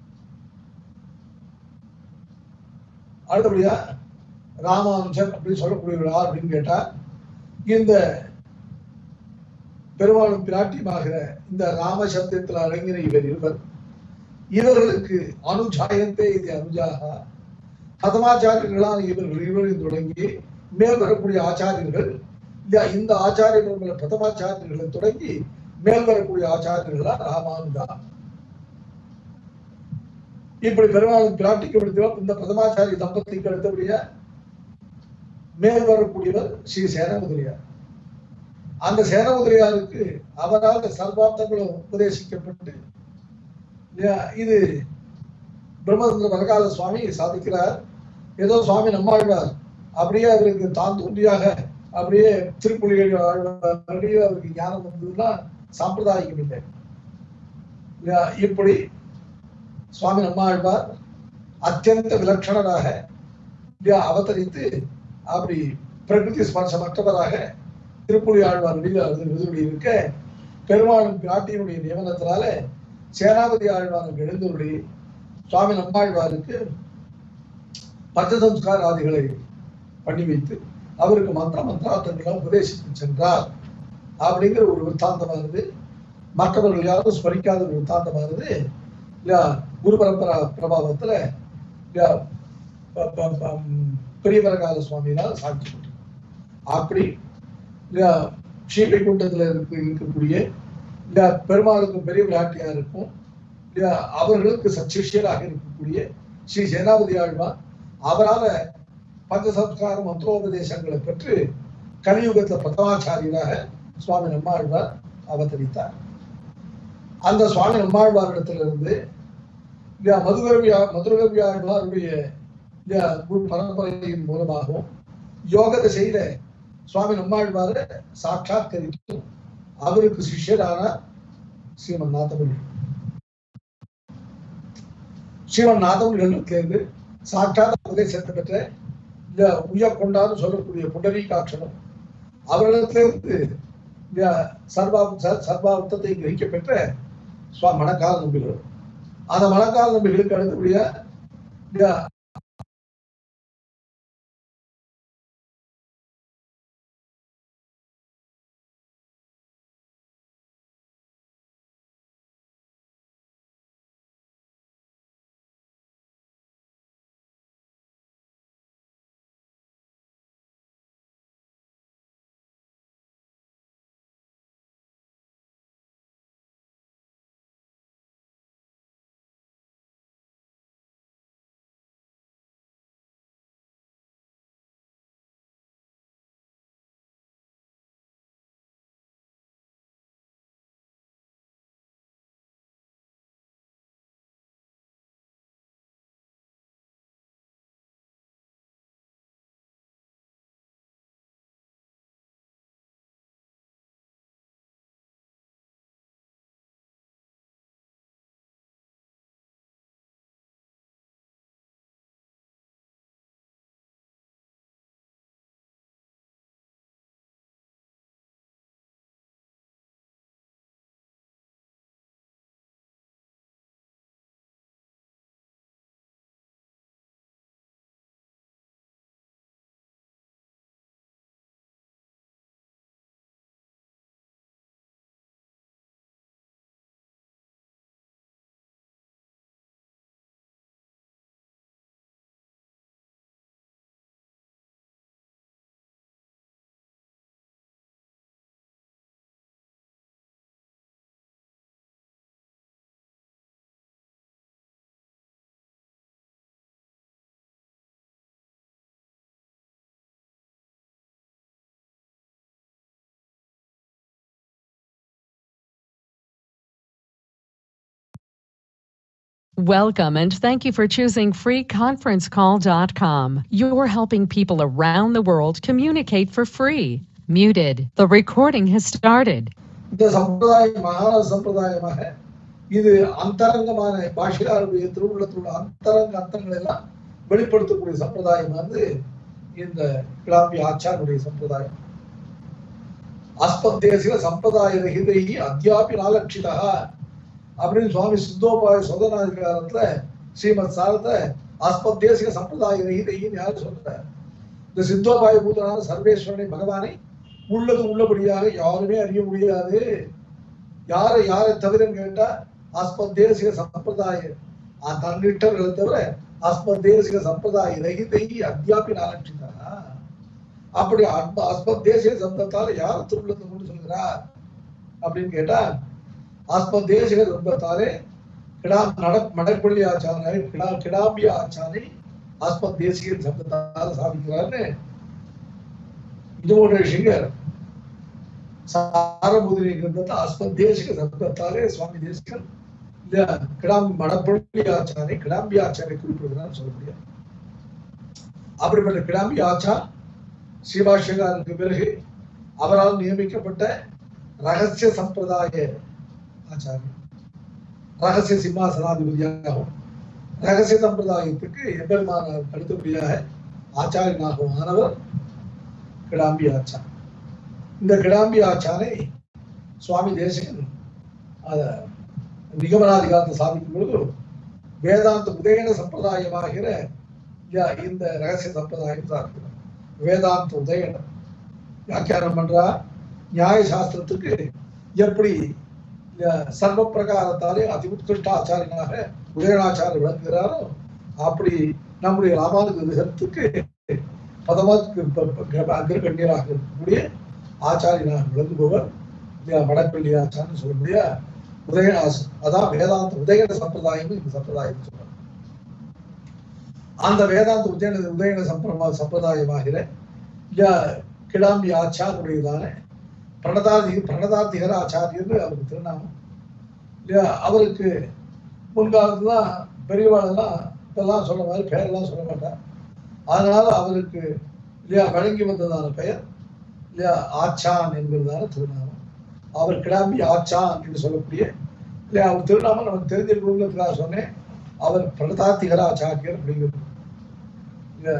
அடுத்தபடியா ராமானுஜன் அப்படின்னு சொல்லக்கூடியவர் யார் அப்படின்னு கேட்டா இந்த பெருமாளும் பிராட்டியமாகிற இந்த ராம சப்தத்தில் அடங்கின இவர் இருவர் இவர்களுக்கு அனுஜாயந்தே இது அனுஜாக கதமாச்சாரியர்களான இவர்கள் இருவரையும் தொடங்கி மேல் வரக்கூடிய ஆச்சாரியர்கள் இல்லையா இந்த ஆச்சாரியர்கள் பிரதமாச்சாரியர்களை தொடங்கி மேல் வரக்கூடிய ஆச்சாரியர்களா ராமானுஜா இப்படி பெருமாளும் பிராட்டிக்கப்படுத்தியவர் இந்த பிரதமாச்சாரிய தம்பதிக்கு அடுத்தபடியா மேல் வரக்கூடியவர் ஸ்ரீ சேனமுதிரியார் அந்த சேனமுதிரியாருக்கு அவரால் சர்வார்த்தங்களும் உபதேசிக்கப்பட்டு இல்லையா, இது பிரம்மதந்திர வரகால சுவாமி சாதிக்கிறார் ஏதோ சுவாமி நம்மாழ்வார் அப்படியே அவருக்கு தான் தோன்றியாக அப்படியே திருப்புலிகள் ஆழ்வார் அப்படியே அவருக்கு ஞானம் வந்ததுன்னா சாம்பிரதாயிகம் இல்லை இல்லையா, இப்படி சுவாமி நம்மாழ்வார் அத்தியந்த விலட்சணராக இல்லையா, அவதரித்து அப்படி பிரகிருதி ஸ்பர்சமற்றவராக திருப்புலி ஆழ்வார் எழுதி இருக்க பெருமாளும் பிராட்டியினுடைய நியமனத்தினால சேனாபதி ஆழ்வாருக்கு எழுந்துருளி சுவாமி நம்மாழ்வாருக்கு பஞ்சசம்ஸ்கார ஆதிகளை பண்ணி வைத்து அவருக்கு மந்திர மந்திரார்த்தங்களை உபதேசித்து சென்றார் அப்படிங்கிற ஒரு விற்த்தாந்தமானது மற்றவர்கள் யாரும் ஸ்மரிக்காத ஒரு விற்த்தாந்தமானது இல்லையா குரு பரம்பரா பிரபாவத்துல இல்லையா ப- ப- ப- ம், பெரியவரகால சுவாமியினால் சாட்சி அப்படி இல்லையா ஸ்ரீவைகுண்டத்துல இருக்கு இருக்கக்கூடிய இல்லையா பெருமாளுக்கும் பெரிய விளையாட்டியாருக்கும் இல்லையா அவர்களுக்கு சச்சிஷியராக இருக்கக்கூடிய ஸ்ரீ சேனாபதி ஆழ்வார் அவரால பஞ்சசம்ஸ்கார மந்திரோபதேசங்களை பெற்று கலியுகத்துல பிரதமாச்சாரியராக சுவாமி நம்மாழ்வார் அவதரித்தார் அந்த சுவாமி நம்மாழ்வாரிடத்திலிருந்து இல்லையா மதுரவியா மதுரகவி ஆழ்வாருடைய இல்லையா குரு பரம்பரையின் மூலமாகவும் யோகத்தை செய்த சுவாமி நம்மாழ்வாரை சாட்சாத்கரித்து அவருக்கு சிஷ்யரான ஸ்ரீமன் நாதமணி ஸ்ரீமன் நாதமணிகளிடத்திலிருந்து சாட்சாத் உபதேசத்தை பெற்ற இல்ல உயர் கொண்டான்னு சொல்லக்கூடிய புண்டரீகாட்சனும் அவர்களிடத்திலிருந்து இல்லையா சர்வா ச- சர்வார்த்தத்தை கிரகிக்க பெற்ற சுவா மணக்கால நம்பிகள் அந்த மணக்கால நம்பிகளுக்கு அடுத்தபடியா இல்லையா Welcome and thank you for choosing freeconferencecall.com. You're helping people around the world communicate for free. Muted. The recording has started. இந்த சம்பிரதாயம் மகான சம்பிரதாயமாக இது அந்தரங்கமான பாஷிகாருடைய திருவுள்ளத்தில் உள்ள அந்தரங்க அர்த்தங்கள் எல்லாம் வெளிப்படுத்தக்கூடிய சம்பிரதாயம் வந்து இந்த கிளாம்பி ஆச்சாருடைய சம்பிரதாயம் அஸ்பத்தேசில சம்பிரதாய ரகிதை அத்தியாபி நாலட்சிதா அப்படின்னு சுவாமி சித்தோபாய சோதனாதிகாரத்துல ஸ்ரீமத் சாரத்தை அஸ்பத்தேசிக சம்பிரதாய ரகிதைன்னு யார் சொல்றார் இந்த சித்தோபாய பூதனான சர்வேஸ்வரனை பகவானை உள்ளது உள்ளபடியாக யாருமே அறிய முடியாது யாரை யாரை தவிரன்னு கேட்டா அஸ்மத்தேசிக சம்பிரதாய ஆ, தன்னிட்டவர்களை தவிர அஸ்மத்தேசிக சம்பிரதாய ரகிதை அத்தியாபி நாலட்சிதா அப்படி அன்ப அஸ்மத்தேசிக சப்தத்தால யார் திருள்ளத்தை கொண்டு சொல்கிறார் அப்படின்னு கேட்டா ஆஸ்மதேசிக சப்தத்தாலே கிடா நட மடப்பள்ளி ஆச்சாரை கிடா கிடாம்பிய ஆச்சாரை ஆஸ்மதேசிக சப்தத்தால சாதிக்கிறார்னு இதோட ரிஷிகர் சாரபுதிரி கிரந்தத்தை ஆஸ்மதேசிக சப்தத்தாலே சுவாமி தேசிகர் இல்ல கிடாம்பி மடப்பள்ளி ஆச்சாரை கிடாம்பி ஆச்சாரை குறிப்பிடுகிறார் சொல்ல முடியாது அப்படிப்பட்ட கிடாம்பி ஆச்சார் ஸ்ரீபாஷ்யகாருக்கு பிறகு அவரால் நியமிக்கப்பட்ட ரகசிய சம்பிரதாய ஆச்சாரியர் ரகசிய சிம்மாசனாதிபதியாகவும் ரகசிய சம்பிரதாயத்துக்கு எம்பெருமானார் அடுத்தபடியாக ஆச்சாரியனாகவும் ஆனவர் கிடாம்பி ஆச்சார் இந்த கிடாம்பி ஆச்சாரை சுவாமி தேசிகன் அத நிகமனாதிகாரத்தை சாதிக்கும் பொழுது வேதாந்த உதயன சம்பிரதாயமாகிற ய- இந்த ரகசிய சம்பிரதாயம் சாதிக்கிறார் வேதாந்த உதயனம் வியாக்கியானம் பண்றா நியாய சாஸ்திரத்துக்கு எப்படி அஹ், சர்வ பிரகாரத்தாலே அதி உத்கிருஷ்ட ஆச்சாரியனாக உதயனாச்சாரியர் விளங்குகிறாரோ அப்படி நம்முடைய ராமானுஜ விதத்துக்கு பதமாத்துக்கு அக்ரகண்யராக இருக்கக்கூடிய ஆச்சாரியனாக விளங்குபவர் இல்லையா, வடப்பள்ளி ஆச்சாரியன்னு சொல்லக்கூடிய உதயன ஆச- அதான் வேதாந்த உதயன சம்பிரதாயம் இந்த சம்பிரதாயம் சொல்றாங்க அந்த வேதாந்த உதயன உதயன சம்பிரமா சம்பிரதாயமாகிற இல்லையா, கிடாம்பி ஆச்சாரியதான பிரணதாதி பிரணதாதிகர ஆச்சாரியர் அவருக்கு திருநாமம் இல்லையா அவருக்கு முன்காலத்துலாம் பெரியவாளெல்லாம் இதெல்லாம் சொல்ல மாதிரி பெயரெல்லாம் சொல்ல மாட்டார் அதனால அவருக்கு இல்லையா வழங்கி வந்ததான பெயர் இல்லையா ஆச்சான் என்கிறதான திருநாமம் அவர் கிடாம்பி ஆச்சான் என்று சொல்லக்கூடிய இல்லையா அவர் திருநாமம் நமக்கு தெரிஞ்சிருக்கிறதுக்காக சொன்னேன் அவர் பிரணதாத்திகர ஆச்சாரியர் அப்படிங்கிறது இல்லையா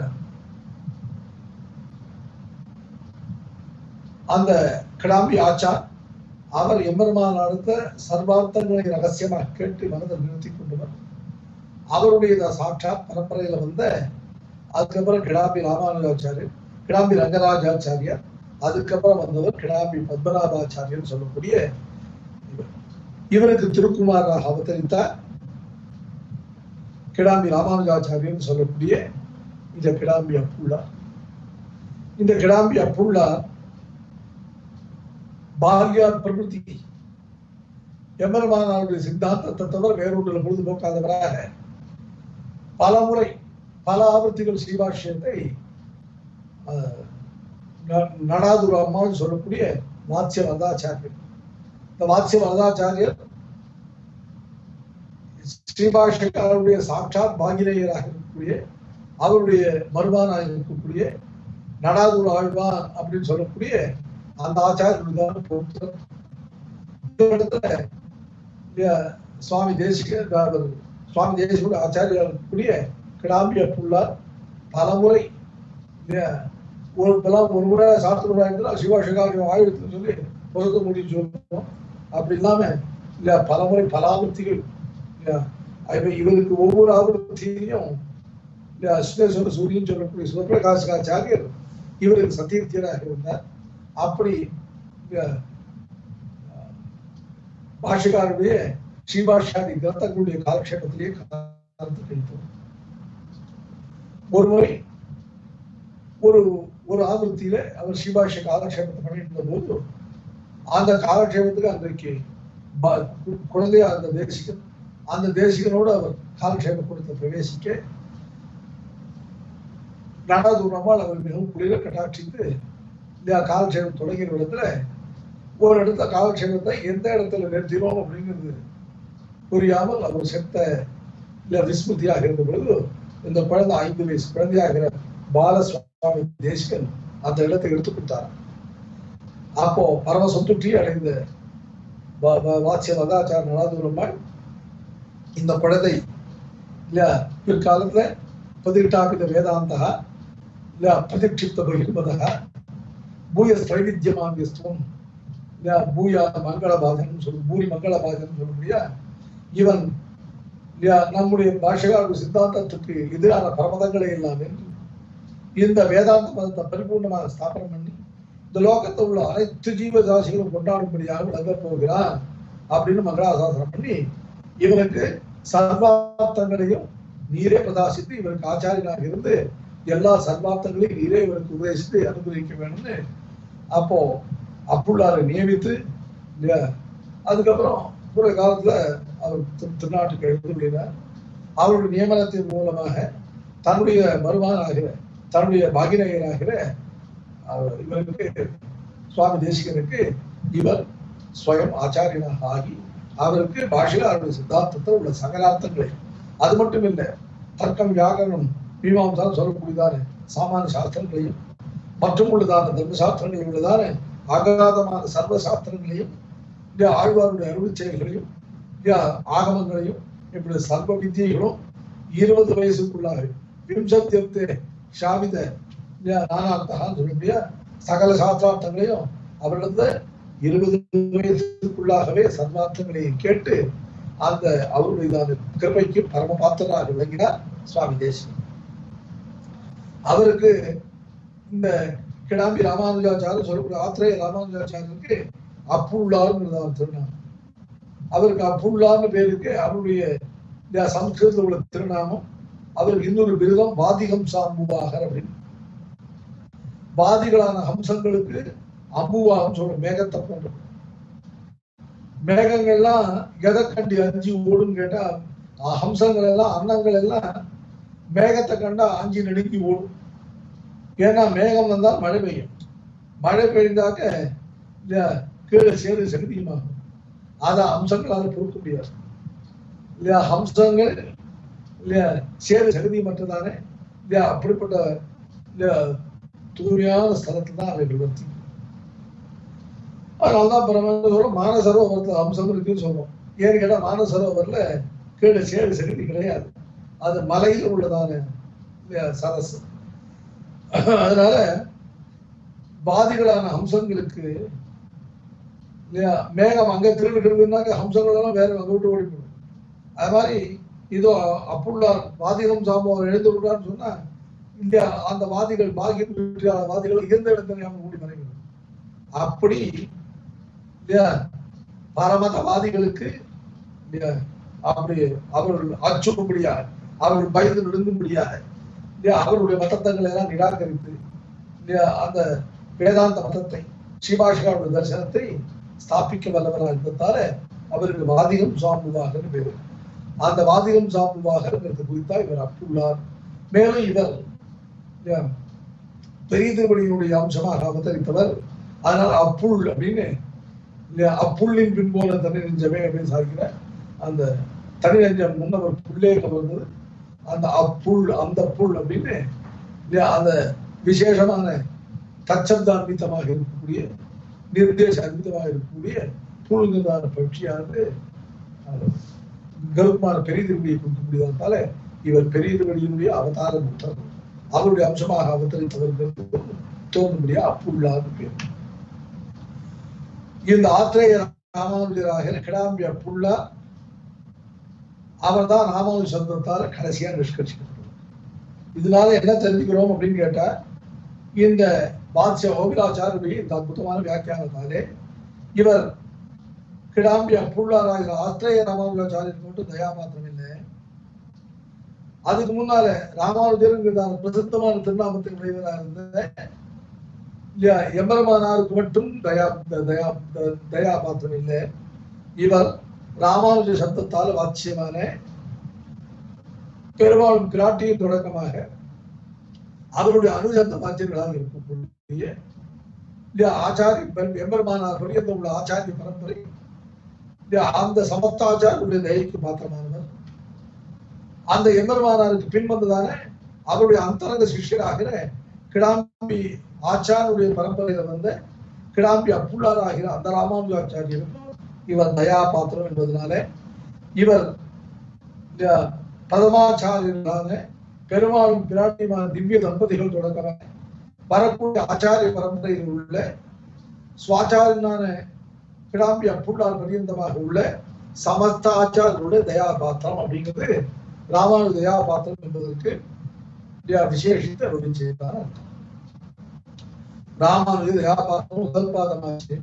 அந்த கிடாம்பி ஆச்சார் அவர் எம்பெருமான் அடுத்த சர்வார்த்தங்களை ரகசியமாக கேட்டு மனதை நிறுத்தி கொண்டவர் அவருடைய இந்த சாட்சாத் பரம்பரையில வந்த அதுக்கப்புறம் கிடாம்பி ராமானுஜாச்சாரியர் கிடாம்பி ரங்கராஜாச்சாரியர் அதுக்கப்புறம் வந்தவர் கிடாம்பி பத்மநாபாச்சாரியர் சொல்லக்கூடிய இவர் இவருக்கு திருக்குமாராக அவதரித்தார் கிடாம்பி ராமானுஜாச்சாரியர் சொல்லக்கூடிய இந்த கிடாம்பி அப்புள்ளா இந்த கிடாம்பி அப்புள்ளா பால்யா பிரபுதி எம்பெருமானாருடைய சித்தாந்தத்தை தவிர வேறொன்றில் பொழுதுபோக்காதவராக பல முறை பல ஆவர்த்திகள் ஸ்ரீபாஷ்யத்தை அஹ், ந- நடாதுர அம்மான்னு சொல்லக்கூடிய வாத்ய வரதாச்சாரியர் இந்த வாத்ய வரதாச்சாரியர் ஸ்ரீபாஷ்யக்காரருடைய சாட்சாத் பாகினேயராக இருக்கக்கூடிய அவருடைய மருமானாக இருக்கக்கூடிய நடாதுர ஆழ்வான் அப்படின்னு சொல்லக்கூடிய அந்த ஆச்சாரியர்களுக்கான பொறுத்து இந்த இடத்துல இல்லையா, சுவாமி தேசிக அவர் சுவாமி தேசிக ஆச்சாரியா இருக்கக்கூடிய கிடாம்பிய புள்ளார் பலமுறை இல்லையா ஒரு இப்பெல்லாம் ஒரு முறை சாஸ்திரம் இருந்தால் சிவாசிகாரியம் ஆயுதத்துன்னு சொல்லி பொறுக்க முடியும் சொல்லுவோம் அப்படி இல்லாம இல்லையா பலமுறை பல ஆவர்த்திகள் இல்லையா அது இவருக்கு ஒவ்வொரு ஆவர்த்தியிலையும் இல்லையா சுதேஸ்வர சூரியன் சொல்லக்கூடிய சிவபிரகாசாச்சாரியர் இவருக்கு சத்தியத்தியராக இருந்தார் அப்படி இந்த பாஷகாருடைய ஸ்ரீபாஷாதி கிரந்தங்களுடைய காலக்ஷேபத்திலேயே கலந்து கழித்தோம் ஒரு முறை ஒரு ஒரு ஆவர்த்தியில அவர் ஸ்ரீபாஷ காலக்ஷேபத்தை பண்ணிட்டு இருந்த போது அந்த காலக்ஷேபத்துக்கு அன்றைக்கு ப- கு- குழந்தையா அந்த தேசிகன் அந்த தேசிகனோடு அவர் காலக்ஷேப கொடுத்த பிரவேசிக்க நடாதூரமால் அவர் மிகவும் குளிர கட்டாட்சித்து இந்த காலக்ஷேபம் தொடங்கிற இடத்துல ஒரு இடத்துல காலக்ஷேபத்தை எந்த இடத்துல நிறுத்தினோம் அப்படிங்கிறது புரியாமல் அவர் செத்த இல்ல விஸ்மிருதியாக இருந்த பொழுது இந்த குழந்தை ஐந்து வயசு குழந்தையாகிற பாலசுவாமி தேசிகன் அந்த இடத்தை எடுத்து கொடுத்தார் அப்போ பரம சந்துஷ்டி அடைந்த வா- வா- வாட்சிய மதாச்சார நடாதூரம்மாள் இந்த குழந்தை இல்ல பிற்காலத்துல பதினெட்டாபித வேதாந்தா இல்ல பிரதிக்ஷிப்த பகிர்வதா பூய ஸ்ரைவித்தியமாங்கியத்துவம் இல்ல பூயா மங்களபாதன் சொல்லு பூரி மங்களபாதன் சொல்லக்கூடிய இவன் இல்லையா நம்முடைய பாஷகாவுடைய சித்தாந்தத்துக்கு எதிரான பிரமதங்களை எல்லாம் வென்று இந்த வேதாந்த மதத்தை பரிபூர்ணமாக ஸ்தாபனம் பண்ணி இந்த லோகத்தில் உள்ள அனைத்து ஜீவராசிகளும் கொண்டாடும்படியாக விளங்கப் போகிறான் அப்படின்னு மங்களாசாசனம் பண்ணி இவனுக்கு சர்வார்த்தங்களையும் நீரே பிரதாசித்து இவருக்கு ஆச்சாரியனாக இருந்து எல்லா சர்வார்த்தங்களையும் நீரே இவருக்கு உபதேசித்து அனுகிரகிக்க வேணும்னு அப்போ அப்புள்ளாரை நியமித்து இல்லையா அதுக்கப்புறம் ஒரு காலத்துல அவர் திரு- திருநாட்டுக்கு எழுந்துள்ளார் அவருடைய நியமனத்தின் மூலமாக தன்னுடைய மருமகனாகிற தன்னுடைய பாகினகராகிற அவர் இவருக்கு சுவாமி தேசிகனுக்கு இவர் ஸ்வயம் ஆச்சாரியனாக ஆகி அவருக்கு பாஷையில் அவருடைய சித்தாந்தத்தில் உள்ள சகலார்த்தங்களை அது மட்டும் இல்லை தர்க்கம் வியாகரணம் மீமாம்சம் சொல்லக்கூடியதான சாமானிய சாஸ்திரங்களையும் மற்றும் உள்ளதான தர்ம சாஸ்திரங்களில் உள்ளதான அகாதமான சர்வ சாஸ்திரங்களையும் இல்லையா ஆழ்வாருடைய அருள் செயல்களையும் இல்லையா ஆகமங்களையும் இப்படி சர்வ வித்தியைகளும் இருபது வயசுக்குள்ளாக விம்சத்தியத்தை ஷாவித இல்லையா நானார்த்தகான்னு சொல்லக்கூடிய சகல சாஸ்திரார்த்தங்களையும் அவரிடத்துல இருபது வயசுக்குள்ளாகவே சர்வார்த்தங்களை கேட்டு அந்த அவருடைய கிருபைக்கு பரம பாத்திரராக விளங்கினார் சுவாமி தேசிகன் அவருக்கு இந்த கிடாம்பி ராமானுஜாச்சாரம் சொல்லக்கூடிய ஆத்திரேய ராமானுஜாச்சாரியருக்கு அப்புள்ளார்னு அவர் திருநாமம் அவருக்கு அப்புள்ளார்னு பேருக்கு அவருடைய இந்த சம்ஸ்கிருதத்தில் உள்ள திருநாமம் அவருக்கு இன்னொரு விருதம் வாதிகம் சாம்புவாகர் அப்படின்னு வாதிகளான ஹம்சங்களுக்கு அம்புவாகம் சொல்ற மேகத்தை போன்றது மேகங்கள்லாம் எதை கண்டி அஞ்சு ஓடும் கேட்டா அஹ் ஹம்சங்கள் எல்லாம் அன்னங்கள் எல்லாம் மேகத்தை கண்டா அஞ்சு நடுங்கி ஓடும் ஏன்னா மேகம் வந்தால் மழை பெய்யும் மழை பெய்ந்தாக்க இந்த கீழே சேறு சகதியுமாகும் அதை அம்சங்களால பொறுக்க முடியாது இல்லையா ஹம்சங்கள் இல்லையா சேறு சகதியமற்றதானே இல்லையா அப்படிப்பட்ட இல்லையா தூய்மையான ஸ்தலத்துல தான் அவைகள் வர்த்தி அதனால்தான் பிரம்மன் சொல்றோம் மானசரோவரத்துல அம்சம் இருக்குன்னு சொல்றோம் ஏன்னு கேட்டா மானசரோவரில் கீழே சேறு சகதி கிடையாது அது மலையில் உள்ளதான இல்லையா சரஸ் அதனால பாதிகளான ஹம்சங்களுக்கு இல்லையா மேகம் அங்க திருடுகிறதுனாக்க ஹம்சங்கள் எல்லாம் வேற அங்க விட்டு ஓடி போடும் அது மாதிரி இதோ அப்புள்ளார் வாதிகம் சாம்பவன் எழுந்து விடுறான்னு சொன்னா இந்த அந்த வாதிகள் பாகியம் பெற்ற வாதிகள் இருந்த இடத்துல அவங்க கூடி மறைகிறது அப்படி இல்லையா பரமதவாதிகளுக்கு இல்லையா அப்படி அவர்கள் அச்சுறும்படியாக அவர்கள் பயந்து நடுங்கும்படியாக இல்லையா அவருடைய மதத்தங்களை எல்லாம் நிராகரித்து இல்லையா அந்த வேதாந்த மதத்தை சிவாஷிகாவுடைய தரிசனத்தை ஸ்தாபிக்க வல்லவராக இருந்ததால அவருக்கு வாதிகம் சாம்புவாகன்னு பேரு அந்த வாதிகம் சாம்புவாகங்கிறது குறித்தா இவர் அப்புள்ளார் மேலும் இவர் இல்லையா, பெரிய திருமணியினுடைய அம்சமாக அவதரித்தவர் அதனால அப்புள் அப்படின்னு இல்லையா அப்புள்ளின் பின்போல தனி நெஞ்சமே அப்படின்னு சாதிக்கிற அந்த தனி நெஞ்சம் முன்னவர் புள்ளே கவர்ந்தது அந்த அப்புள் அந்த புல் அப்படின்னு இல்லையா அந்த விசேஷமான தச்சப்த அன்பித்தமாக இருக்கக்கூடிய நிர்தேச அன்பித்தமாக இருக்கக்கூடிய புழுங்கதான பட்சியானது கருப்பான பெரிய திருவடியை கொடுக்கக்கூடியதால இவர் பெரிய திருவடியினுடைய அவதார புத்தர் அவருடைய அம்சமாக அவதரித்தவர்கள் தோன்றும்படியா அப்புள்ளான்னு பேர் இந்த ஆத்திரேய ராமானுஜராக கிடாம்பி அப்புள்ளா அவர் தான் ராமானுஜ சந்தத்தால கடைசியா நிஷ்கர்ஷிக்கப்பட்டார் இதனால என்ன தெரிஞ்சுக்கிறோம் அப்படின்னு கேட்டா இந்த பாத்ய கோபிலாச்சாரிய இந்த அற்புதமான வியாக்கியானத்தாலே இவர் கிடாம்பி அப்புள்ளாராகிற ஆத்திரேய ராமானுஜாச்சாரியர் மட்டும் தயா மாத்திரம் இல்லை அதுக்கு முன்னால ராமானுஜருங்கிறதான பிரசித்தமான திருநாமத்துக்கு உடையவராக இருந்த இல்லையா எம்பெருமானாருக்கு மட்டும் தயா தயா தயா மாத்திரம் இல்லை இவர் ராமானுஜ சப்தத்தால் வாட்சியமான பெரும்பாலும் கிராட்டியின் தொடக்கமாக அவருடைய அனுசந்த வாத்தியங்களாக இருக்கக்கூடிய இல்லையா ஆச்சாரிய எம்பெருமானார் பரியந்த உள்ள ஆச்சாரிய பரம்பரை இல்லையா அந்த சமத்தாச்சாரியுடைய தயைக்கு மாத்திரமானவர் அந்த எம்பெருமானாருக்கு பின் வந்ததான அவருடைய அந்தரங்க சிஷ்யராகிற கிடாம்பி ஆச்சாருடைய பரம்பரையில வந்த கிடாம்பி அப்புள்ளார் ஆகிற அந்த ராமானுஜாச்சாரியருக்கும் இவர் தயா பாத்திரம் என்பதனால இவர் இந்த பரமாச்சாரியர்களான பெருமாளும் பிராட்டியுமான திவ்ய தம்பதிகள் தொடக்கமாக வரக்கூடிய ஆச்சாரிய பரம்பரையில் உள்ள சுவாச்சாரியனான கிடாம்பி அப்புள்ளார் பரியந்தமாக உள்ள சமஸ்த ஆச்சாரியருடைய தயா பாத்திரம் அப்படிங்கிறது ராமானு தயா பாத்திரம் என்பதற்கு விசேஷித்து அருளி செய்தார் ராமானு தயா பாத்திரம் முதல் பாதமாச்சு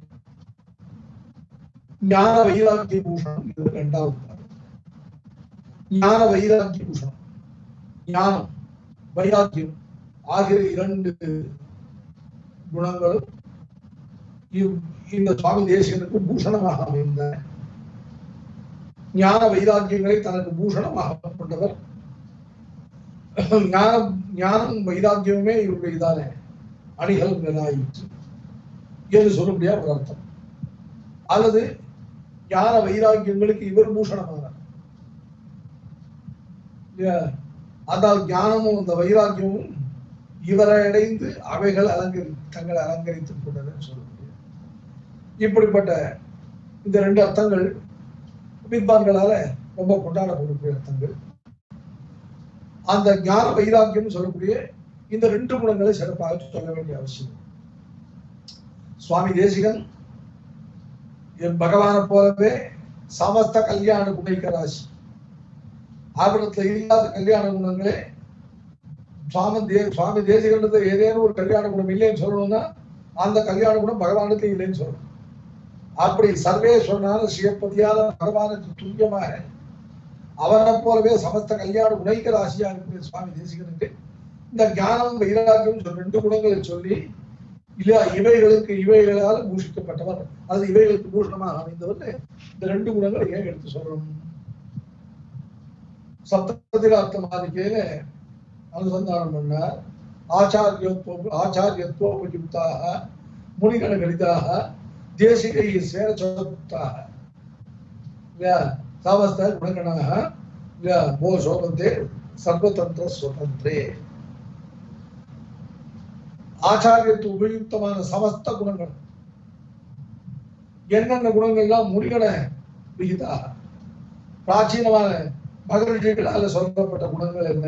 ஞான வைராக்கிய பூஷணம் இது இரண்டாவது பாதம் ஞான வைராக்கிய பூஷணம் ஞானம் வைராக்கியம் ஆகிய இரண்டு குணங்களும் இவ்- இந்த சுவாமி தேசிகனுக்கு பூஷணமாக அமைந்த ஞான வைராக்கியங்களை தனக்கு பூஷணமாக கொண்டவர் ஞானம் ஞானம் வைராக்கியமே இவருடைய இதான அணிகள் நிலாயிற்று என்று சொல்லும்படியா ஒரு அர்த்தம் அல்லது ஞான வைராக்கியங்களுக்கு இவர் பூஷணமானார் இல்லையா? அதாவது ஞானமும் அந்த வைராக்கியமும் இவரை அடைந்து அவைகள் அலங்கரி தங்களை அலங்கரித்துக் கொண்டதுன்னு சொல்ல முடியும் இப்படிப்பட்ட இந்த ரெண்டு அர்த்தங்கள் வித்வான்களால ரொம்ப கொண்டாடப்படக்கூடிய அர்த்தங்கள் அந்த ஞான வைராக்கியம் சொல்லக்கூடிய இந்த ரெண்டு குணங்களை சிறப்பாக சொல்ல வேண்டிய அவசியம் சுவாமி தேசிகன் என் பகவானை போலவே சமஸ்த கல்யாண குணைக்க ராசி ஆபரத்துல இல்லாத கல்யாண குணங்களே சுவாமி தே சுவாமி தேசிகண்டத்துல ஏதேனும் ஒரு கல்யாண குணம் இல்லைன்னு சொல்லணும்னா அந்த கல்யாண குணம் பகவானுக்கு இல்லைன்னு சொல்லணும் அப்படி சர்வேஸ்வரனான சிவபதியான பகவானுக்கு துல்லியமாக அவனை போலவே சமஸ்த கல்யாண குணைக்க ராசியா இருக்கிற சுவாமி தேசிகனுக்கு இந்த ஞானம் வைராக்கியம் சொல்ல ரெண்டு குணங்களை சொல்லி இல்ல இவைகளுக்கு இவைகளால் பூஷிக்கப்பட்டவர் அது இவைகளுக்கு பூஷணமாக அமைந்தவர் இந்த ரெண்டு குணங்களை ஏன் எடுத்து சொல்லணும் சப்ததிரார்த்த மாளிகையில அனுசந்தானம் பண்ணார் ஆச்சாரியத்துவ ஆச்சாரியத்துவோபயுக்தாக முனிகண கணிதாக தேசிகை சேர சொத்தாக சமஸ்த குணகணாக போ சோபந்தே சர்வதந்திர சுதந்திரே ஆச்சாரியத்து உபயுக்தமான சமஸ்த குணங்கள் என்னென்ன குணங்கள்லாம் முனிகண விகிதா பிராச்சீனமான மகரிஷிகளால சொல்லப்பட்ட குணங்கள் என்ன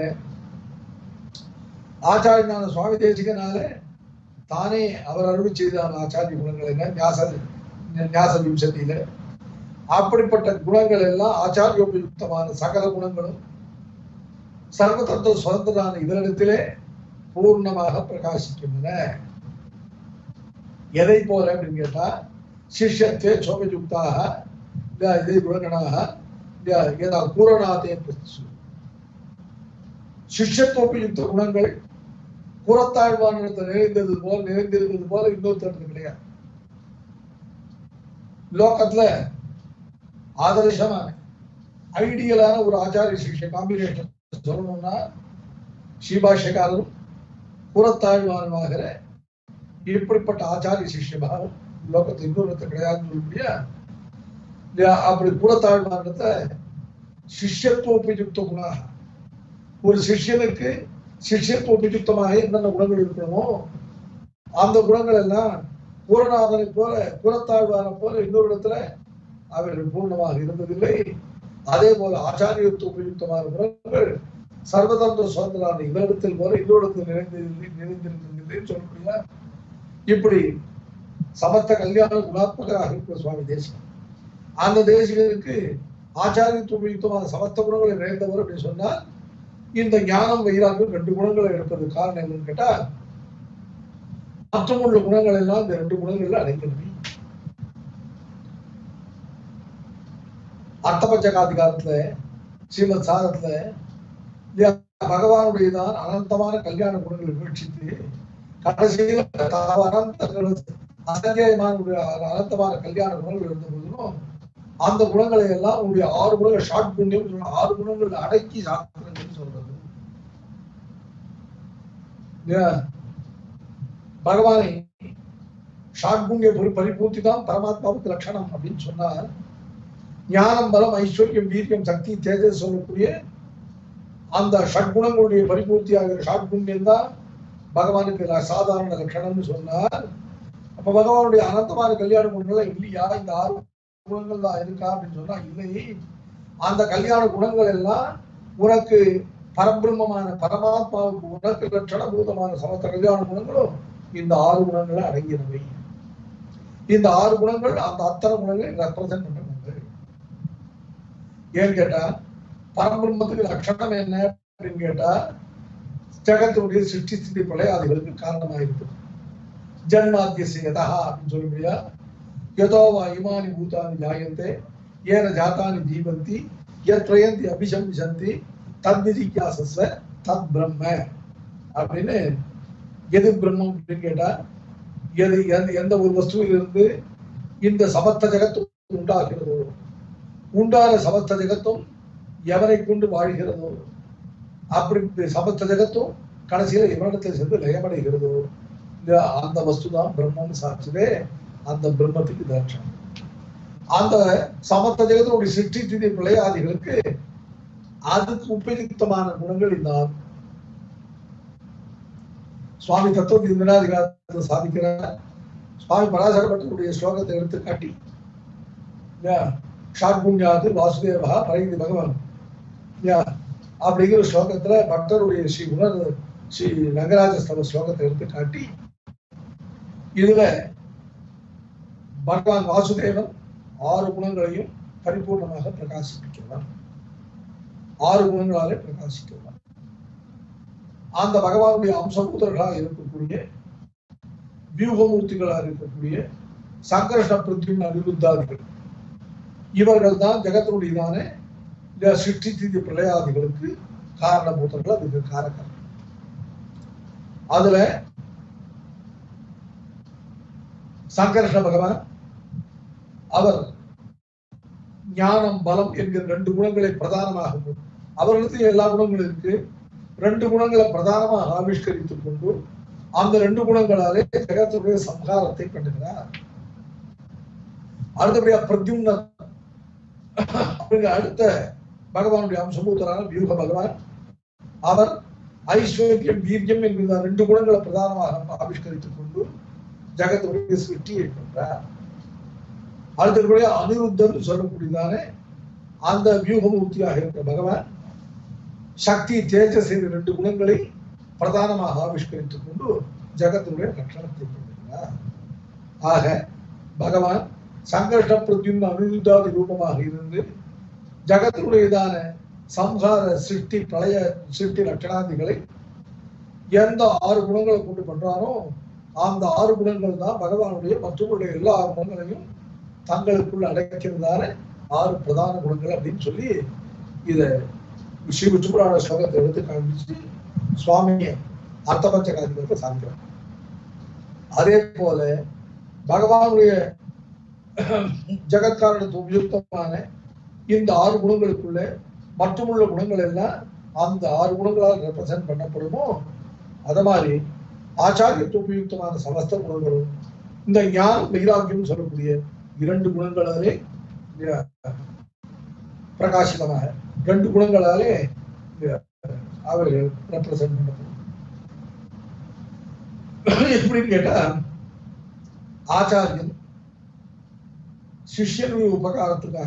ஆச்சாரியனான சுவாமி தேசிகனால தானே அவர் அருள் செய்தான ஆச்சாரிய குணங்கள் என்ன ஞாச ஞாச விம்சதியில அப்படிப்பட்ட குணங்கள் எல்லாம் ஆச்சாரியோபயுக்தமான சகல குணங்களும் சர்வதந்திர சுதந்திரான இவரிடத்திலே பூர்ணமாக பிரகாசிக்கின்றன எதை போல அப்படின்னு கேட்டா சிஷ்யத்தே சோபயுக்தாக இதே குணங்களாக ஏதா பூரணாதே சிஷ்யத்துவபயுக்த குணங்கள் புறத்தாழ்வானத்தை நிறைந்தது போல நிறைந்திருந்தது போல இன்னொருத்தருக்கு கிடையாது லோகத்துல ஆதர்சமான ஐடியலான ஒரு ஆச்சாரிய சிஷ்ய காம்பினேஷன் சொல்லணும்னா ஸ்ரீபாஷ்யக்காரரும் புறத்தாழ்வானுமாகிற இப்படிப்பட்ட ஆச்சாரிய சிஷ்ய பாவம் லோகத்தில் இன்னொருத்த கிடையாதுன்னு சொல்ல முடியா இல்லையா அப்படி புறத்தாழ்வானத்தை சிஷ்யத்துவ உபயுக்த குணா ஒரு சிஷ்யனுக்கு சிஷ்யத்துவ உபயுக்தமாக என்னென்ன குணங்கள் இருக்கணுமோ அந்த குணங்கள் எல்லாம் பூரணாதனை போல புறத்தாழ்வான போல இன்னொரு இடத்துல அவர்கள் பூர்ணமாக இருந்ததில்லை அதே போல ஆச்சாரியத்துவ உபயுக்தமான குணங்கள் சர்வதந்திர சுதந்திரான இவரிடத்தில் போல இன்னொருடத்தில் நிறைந்திருந்தது நிறைந்திருந்ததில்லைன்னு சொல்ல முடியா இப்படி சமஸ்த கல்யாண குணாத்மகராக இருக்கிற சுவாமி தேசிகன் அந்த தேசிகனுக்கு ஆச்சாரியத்துவ உபயுக்தமான சமஸ்த குணங்களை நிறைந்தவர் அப்படின்னு சொன்னால் இந்த ஞானம் வைராகம் ரெண்டு குணங்களை எடுப்பது காரணம் என்னன்னு கேட்டா மற்றமுள்ள குணங்கள் எல்லாம் இந்த ரெண்டு குணங்கள்ல அடங்கினது அர்த்தபஞ்சகாதிகாரத்துல ஸ்ரீமத் சாரத்துல இல்லையா, பகவானுடையதான் அனந்தமான கல்யாண குணங்களை வீழ்ச்சித்து கடைசியில் அனந்தங்கள் அசங்கேயமான ஒரு அனந்தமான கல்யாண குணங்கள் இருந்த போதிலும் அந்த குணங்களை எல்லாம் உங்களுடைய ஆறு குணங்கள் ஷார்ட் புண்ணியம் சொல்ற ஆறு குணங்கள் அடக்கி சாப்பிடுறதுன்னு சொல்றது இல்லையா? பகவானை ஷாட்புண்ணிய ஒரு பரிபூர்த்தி தான் பரமாத்மாவுக்கு லட்சணம் அப்படின்னு சொன்னார் ஞானம் பலம் ஐஸ்வர்யம் வீரியம் சக்தி தேஜஸ் சொல்லக்கூடிய அந்த ஷட்குணங்களுடைய பரிபூர்த்தியாகிற ஷாட்குண்யம் தான் பகவானுக்கு ல- சாதாரண லட்சணம்னு சொன்னார் அப்ப பகவானுடைய அனந்தமான கல்யாண குணங்கள்லாம் இல்லையா இந்த ஆறு குணங்கள் தான் இருக்கா அப்படின்னு சொன்னா இல்லை அந்த கல்யாண குணங்கள் எல்லாம் உனக்கு பரபிரம்மமான பரமாத்மாவுக்கு உனக்கு லட்சணபூதமான சமஸ்த கல்யாண குணங்களும் இந்த ஆறு குணங்களை அடங்கினவை இந்த ஆறு குணங்கள் அந்த அத்தனை குணங்களை ரெப்ரசென்ட் பண்ற குணங்கள் ஏன்னு கேட்டா பரபிரம்மத்துக்கு லட்சணம் என்ன அப்படின்னு கேட்டா ஜெகத்தினுடைய சிருஷ்டி ஸ்திதி பிரளயாதிகளுக்கு காரணமாக இருக்குது ஜன்மாத்தியசிய யதா அப்படின்னு சொல்ல முடியா யதோ வா இமானி பூதானி ஜாயந்தே ஏன ஜாத்தானி ஜீவந்தி யத் பிரயந்தி அபிசம்சந்தி தத்விதிக்காசஸ்வ தத் பிரம்ம அப்படின்னு எது பிரம்மம் அப்படின்னு கேட்டா எது எந்த எந்த ஒரு வஸ்துவிலிருந்து இந்த சமஸ்த ஜெகத்து உண்டாகிறதோ உண்டான சமஸ்த ஜெகத்தும் எவனை கொண்டு வாழ்கிறதோ அப்படி இந்த சமஸ்த ஜெகத்தும் கடைசியில இவனிடத்தில் சென்று லயமடைகிறதோ இந்த அந்த வஸ்து தான் பிரம்மம்னு சாட்சிவே அந்த பிரம்மத்துக்கு தர்ஷனம் அந்த சமஸ்த ஜெகத்தினுடைய சிருஷ்டி திதி விளையாதிகளுக்கு அதுக்கு உபயுக்தமான குணங்கள் இந்த ஆறு. சுவாமி தத்துவ இந்திராதிகாரத்தை சாதிக்கிறார் சுவாமி பராசரப்பட்டனுடைய ஸ்லோகத்தை எடுத்து காட்டி இல்லையா? ஷாட்புண்யாது வாசுதேவா பரைதி பகவான் இல்லையா? அப்படிங்கிற ஸ்லோகத்துல பக்தருடைய ஸ்ரீ உணர் ஸ்ரீ ரங்கராஜஸ்தவ ஸ்லோகத்தை எடுத்து காட்டி இதுல பகவான் வாசுதேவன் ஆறு குணங்களையும் பரிபூர்ணமாக பிரகாசிப்பிக்கிறார் ஆறு குணங்களாலே பிரகாசிக்கிறார் அந்த பகவானுடைய அம்சபூதர்களாக இருக்கக்கூடிய வியூகமூர்த்திகளாக இருக்கக்கூடிய சங்கர்ஷ பிருத்திவின் அனிருத்தாதிகள் இவர்கள் தான் ஜெகத்தினுடையதான இந்த சிருஷ்டி திதி பிரளயாதிகளுக்கு காரணபூதர்கள் அதுக்கு காரகர் அதுல சங்கர்ஷ பகவான் அவர் ஞானம் பலம் என்கிற ரெண்டு குணங்களை பிரதானமாக அவர்களுக்கு எல்லா குணங்களும் இருக்கு ரெண்டு குணங்களை பிரதானமாக ஆவிஷ்கரித்துக் கொண்டு அந்த ரெண்டு குணங்களாலே ஜெகத்துடைய சம்ஹாரத்தை பண்ணுகிறார் அடுத்தபடியா பிரத்யும்னர் அப்படிங்கிற அடுத்த பகவானுடைய அம்சபூத்தரான வியூக பகவான் அவர் ஐஸ்வர்யம் வீரியம் என்கிற ரெண்டு குணங்களை பிரதானமாக ஆவிஷ்கரித்துக் கொண்டு ஜெகத்துடைய சிருஷ்டியை பண்றார் அடுத்தபடியா அனிருத்தர் சொல்லக்கூடியதானே அந்த வியூகமூர்த்தியாக இருக்கிற பகவான் சக்தி தேஜஸ் என்ற ரெண்டு குணங்களை பிரதானமாக ஆவிஷ்கரித்துக் கொண்டு ஜகத்தினுடைய லட்சணத்தை கொண்டிருக்கிறார் ஆக பகவான் சங்கர்ஷ பிரத்யும்ன அனிருத்தாதி ரூபமாக இருந்து ஜகத்தினுடையதான சம்ஹார சிருஷ்டி பிரளய சிருஷ்டி லட்சணாதிகளை எந்த ஆறு குணங்களை கொண்டு பண்றானோ அந்த ஆறு குணங்கள் தான் பகவானுடைய மற்றவருடைய எல்லா குணங்களையும் தங்களுக்குள் அடக்கிறதான ஆறு பிரதான குணங்கள் அப்படின்னு சொல்லி இத ஸ்ரீ விஷ்ணுபுராண ஸ்லோகத்தை எடுத்து காண்பிச்சு சுவாமி அர்த்தபஞ்ச காரியத்தை சாதிக்கிறார் அதே போல பகவானுடைய ஜெகத்காரணத்து உபயுக்தமான இந்த ஆறு குணங்களுக்குள்ள மற்றுமுள்ள குணங்கள் எல்லாம் அந்த ஆறு குணங்களால் ரெப்ரசென்ட் பண்ணப்படுமோ அத மாதிரி ஆச்சாரியத்து உபயுக்தமான சமஸ்த குணங்களும் இந்த ஞானம் வைராக்கியம் சொல்லக்கூடிய இரண்டு குணங்களாலே இங்க பிரகாசிதமாக ரெண்டு குணங்களாலே இங்க அவர்கள் ரெப்ரசென்ட் பண்ணப்படும் எப்படின்னு கேட்டா ஆச்சாரியன் சிஷ்யனுடைய உபகாரத்துக்காக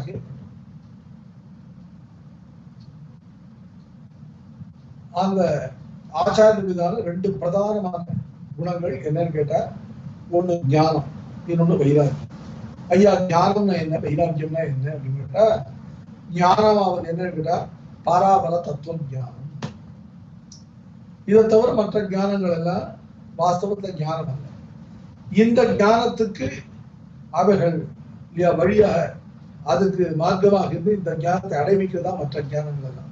அந்த ஆச்சாரிய மீதான ரெண்டு பிரதானமான குணங்கள் என்னன்னு கேட்டா ஒண்ணு ஞானம் இன்னொன்னு வைராக்கியம் ஐயா ஞானம்னா என்ன வைராக்கியம்னா என்ன அப்படின்னு கேட்டா ஞானம் அவன் என்னன்னு கேட்டா பராபர தத்துவ ஞானம் இதை தவிர மற்ற ஞானங்கள் எல்லாம் வாஸ்தவத்துல ஞானம் அல்ல இந்த ஞானத்துக்கு அவைகள் இல்லையா வழியாக அதுக்கு மார்க்கமாக இருந்து இந்த ஞானத்தை அடைவிக்கிறதா மற்ற ஞானங்கள் எல்லாம்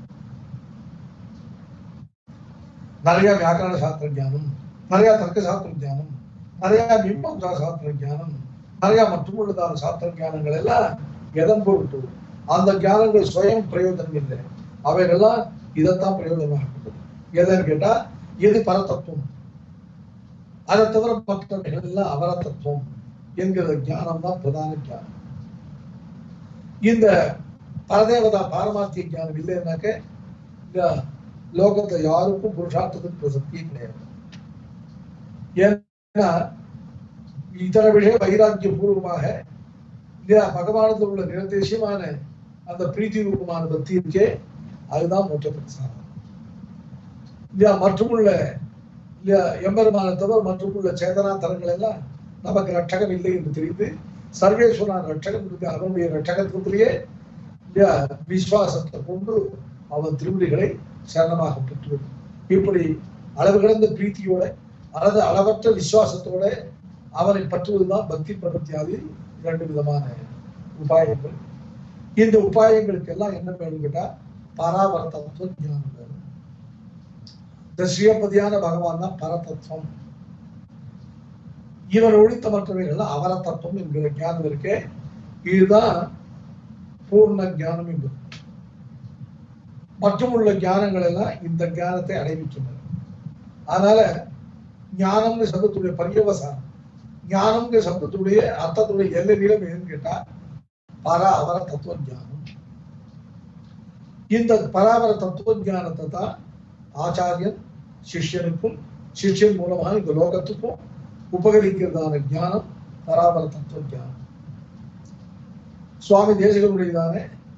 நிறைய வியாக்கரண சாஸ்திர ஞானம் நிறைய தர்க்க சாஸ்திர ஞானம் நிறைய மீமாம்சா சாஸ்திர ஞானம் நிறைய மற்றுமுள்ளதான சாஸ்திர ஞானங்கள் எல்லாம் எதன் பொருட்டு அந்த ஞானங்கள் சுயம் பிரயோஜனம் இல்லை அவைகள்லாம் இதைத்தான் பிரயோஜனமாக இருக்குது எதுன்னு கேட்டா எது பரதத்துவம் அதை தவிர மற்றவைகள் எல்லாம் அவர தத்துவம் என்கிற ஞானம் தான் பிரதான ஞானம் இந்த பரதேவதா பாரமார்த்திய ஞானம் இல்லைன்னாக்க இந்த லோகத்துல யாருக்கும் புருஷார்த்தத்துக்கு பிரசக்தியே கிடையாது ஏன்னா இத்தனை விஷயம் வைராக்கிய பூர்வமாக இல்லையா பகவானத்தில் உள்ள நிரதேசியமான அந்த பிரீத்தி ரூபமான பக்தி இருக்கே அதுதான் மோட்ச பிரசாதம் இல்லையா மற்றுமுள்ள இல்லையா எம்பெருமான தவிர மற்றுமுள்ள சேதனா தரங்கள் எல்லாம் நமக்கு ரட்சகம் இல்லை என்று தெரிந்து சர்வேஸ்வரன் ரட்சகம் இருக்கு அவனுடைய ரட்சகத்திலேயே இல்லையா விசுவாசத்தை கொண்டு அவன் திருவிழிகளை சரணமாக பெற்று இப்படி அளவு கடந்த பிரீத்தியோட அல்லது அளவற்ற விசுவாசத்தோட அவனை பற்றுவதுதான் பக்தி பிரபத்தியாதி இரண்டு விதமான உபாயங்கள் இந்த உபாயங்களுக்கு எல்லாம் என்ன வேணும் கேட்டா பராவர்த்தத்துவ ஞானம் வேணும் இந்த ஸ்ரீயப்பதியான பகவான் தான் பரதத்துவம் இவன் ஒழித்த மற்றவைகள் அவர தத்துவம் என்கிற ஞானம் இருக்கே இதுதான் பூர்ண ஞானம் என்பது மற்றும் உள்ள ஞானங்கள் எல்லாம் இந்த ஞானத்தை அடைவிக்கின்றன அதனால ஞானம்னு சப்தத்துடைய பரியவசானம் ஞானம்ங்கிற சப்தத்துடைய அர்த்தத்துடைய எல்லை நீளம் எதுன்னு கேட்டா பர அவர தத்துவ ஞானம் இந்த பராபர தத்துவ ஞானத்தை தான் ஆச்சாரியன் சிஷ்யனுக்கும் சிஷ்யன் மூலமாக இந்த லோகத்துக்கும் உபகரிக்கிறதான ஞானம் பராபர தத்துவ ஞானம் சுவாமி தேசிகனுடையதான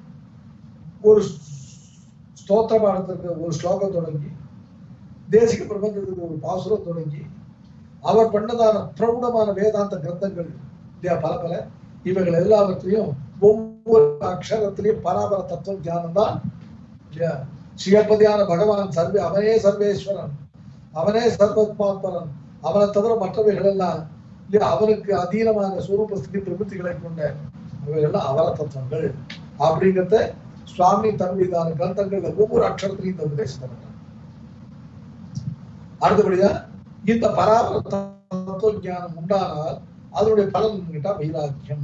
ஒரு ஸ்தோத்திர பாடத்திற்கு ஒரு ஸ்லோகம் தொடங்கி தேசிக பிரபந்தத்துக்கு ஒரு பாசுரம் தொடங்கி அவர் பண்ணதான பிரபுடமான வேதாந்த கிரந்தங்கள் இல்லையா பல பல இவைகள் எல்லாவற்றையும் ஒவ்வொரு அக்ஷரத்திலையும் பராபர தத்துவ ஞானம் தான் இல்லையா ஸ்ரீயப்பதியான பகவான் சர்வே அவனே சர்வேஸ்வரன் அவனே சர்வத்மாத்மரன் அவனை தவிர மற்றவைகள் எல்லாம் இல்லையா அவனுக்கு அதீனமான சுரூப ஸ்திதி பிரபுத்திகளை கொண்ட இவைகள்லாம் அவர தத்துவங்கள் அப்படிங்கிறத சுவாமி தன்மீதான கிரந்தங்கள்ல ஒவ்வொரு அக்ஷரத்திலையும் இந்த உபதேசத்தை பண்ணார் அடுத்தபடியா இந்த பராபர தத்துவ ஞானம் உண்டானால் அதனுடைய பலன் கேட்டா வைராக்கியம்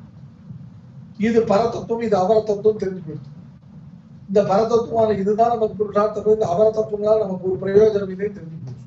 இது பரதத்துவம் இது அவர தத்துவம் தெரிஞ்சு போயிடுது இந்த பரதத்துவமான இதுதான் நமக்கு புருஷார்த்தம் இந்த அவர தத்துவங்களால் நமக்கு ஒரு பிரயோஜனம் இல்லை தெரிஞ்சு போச்சு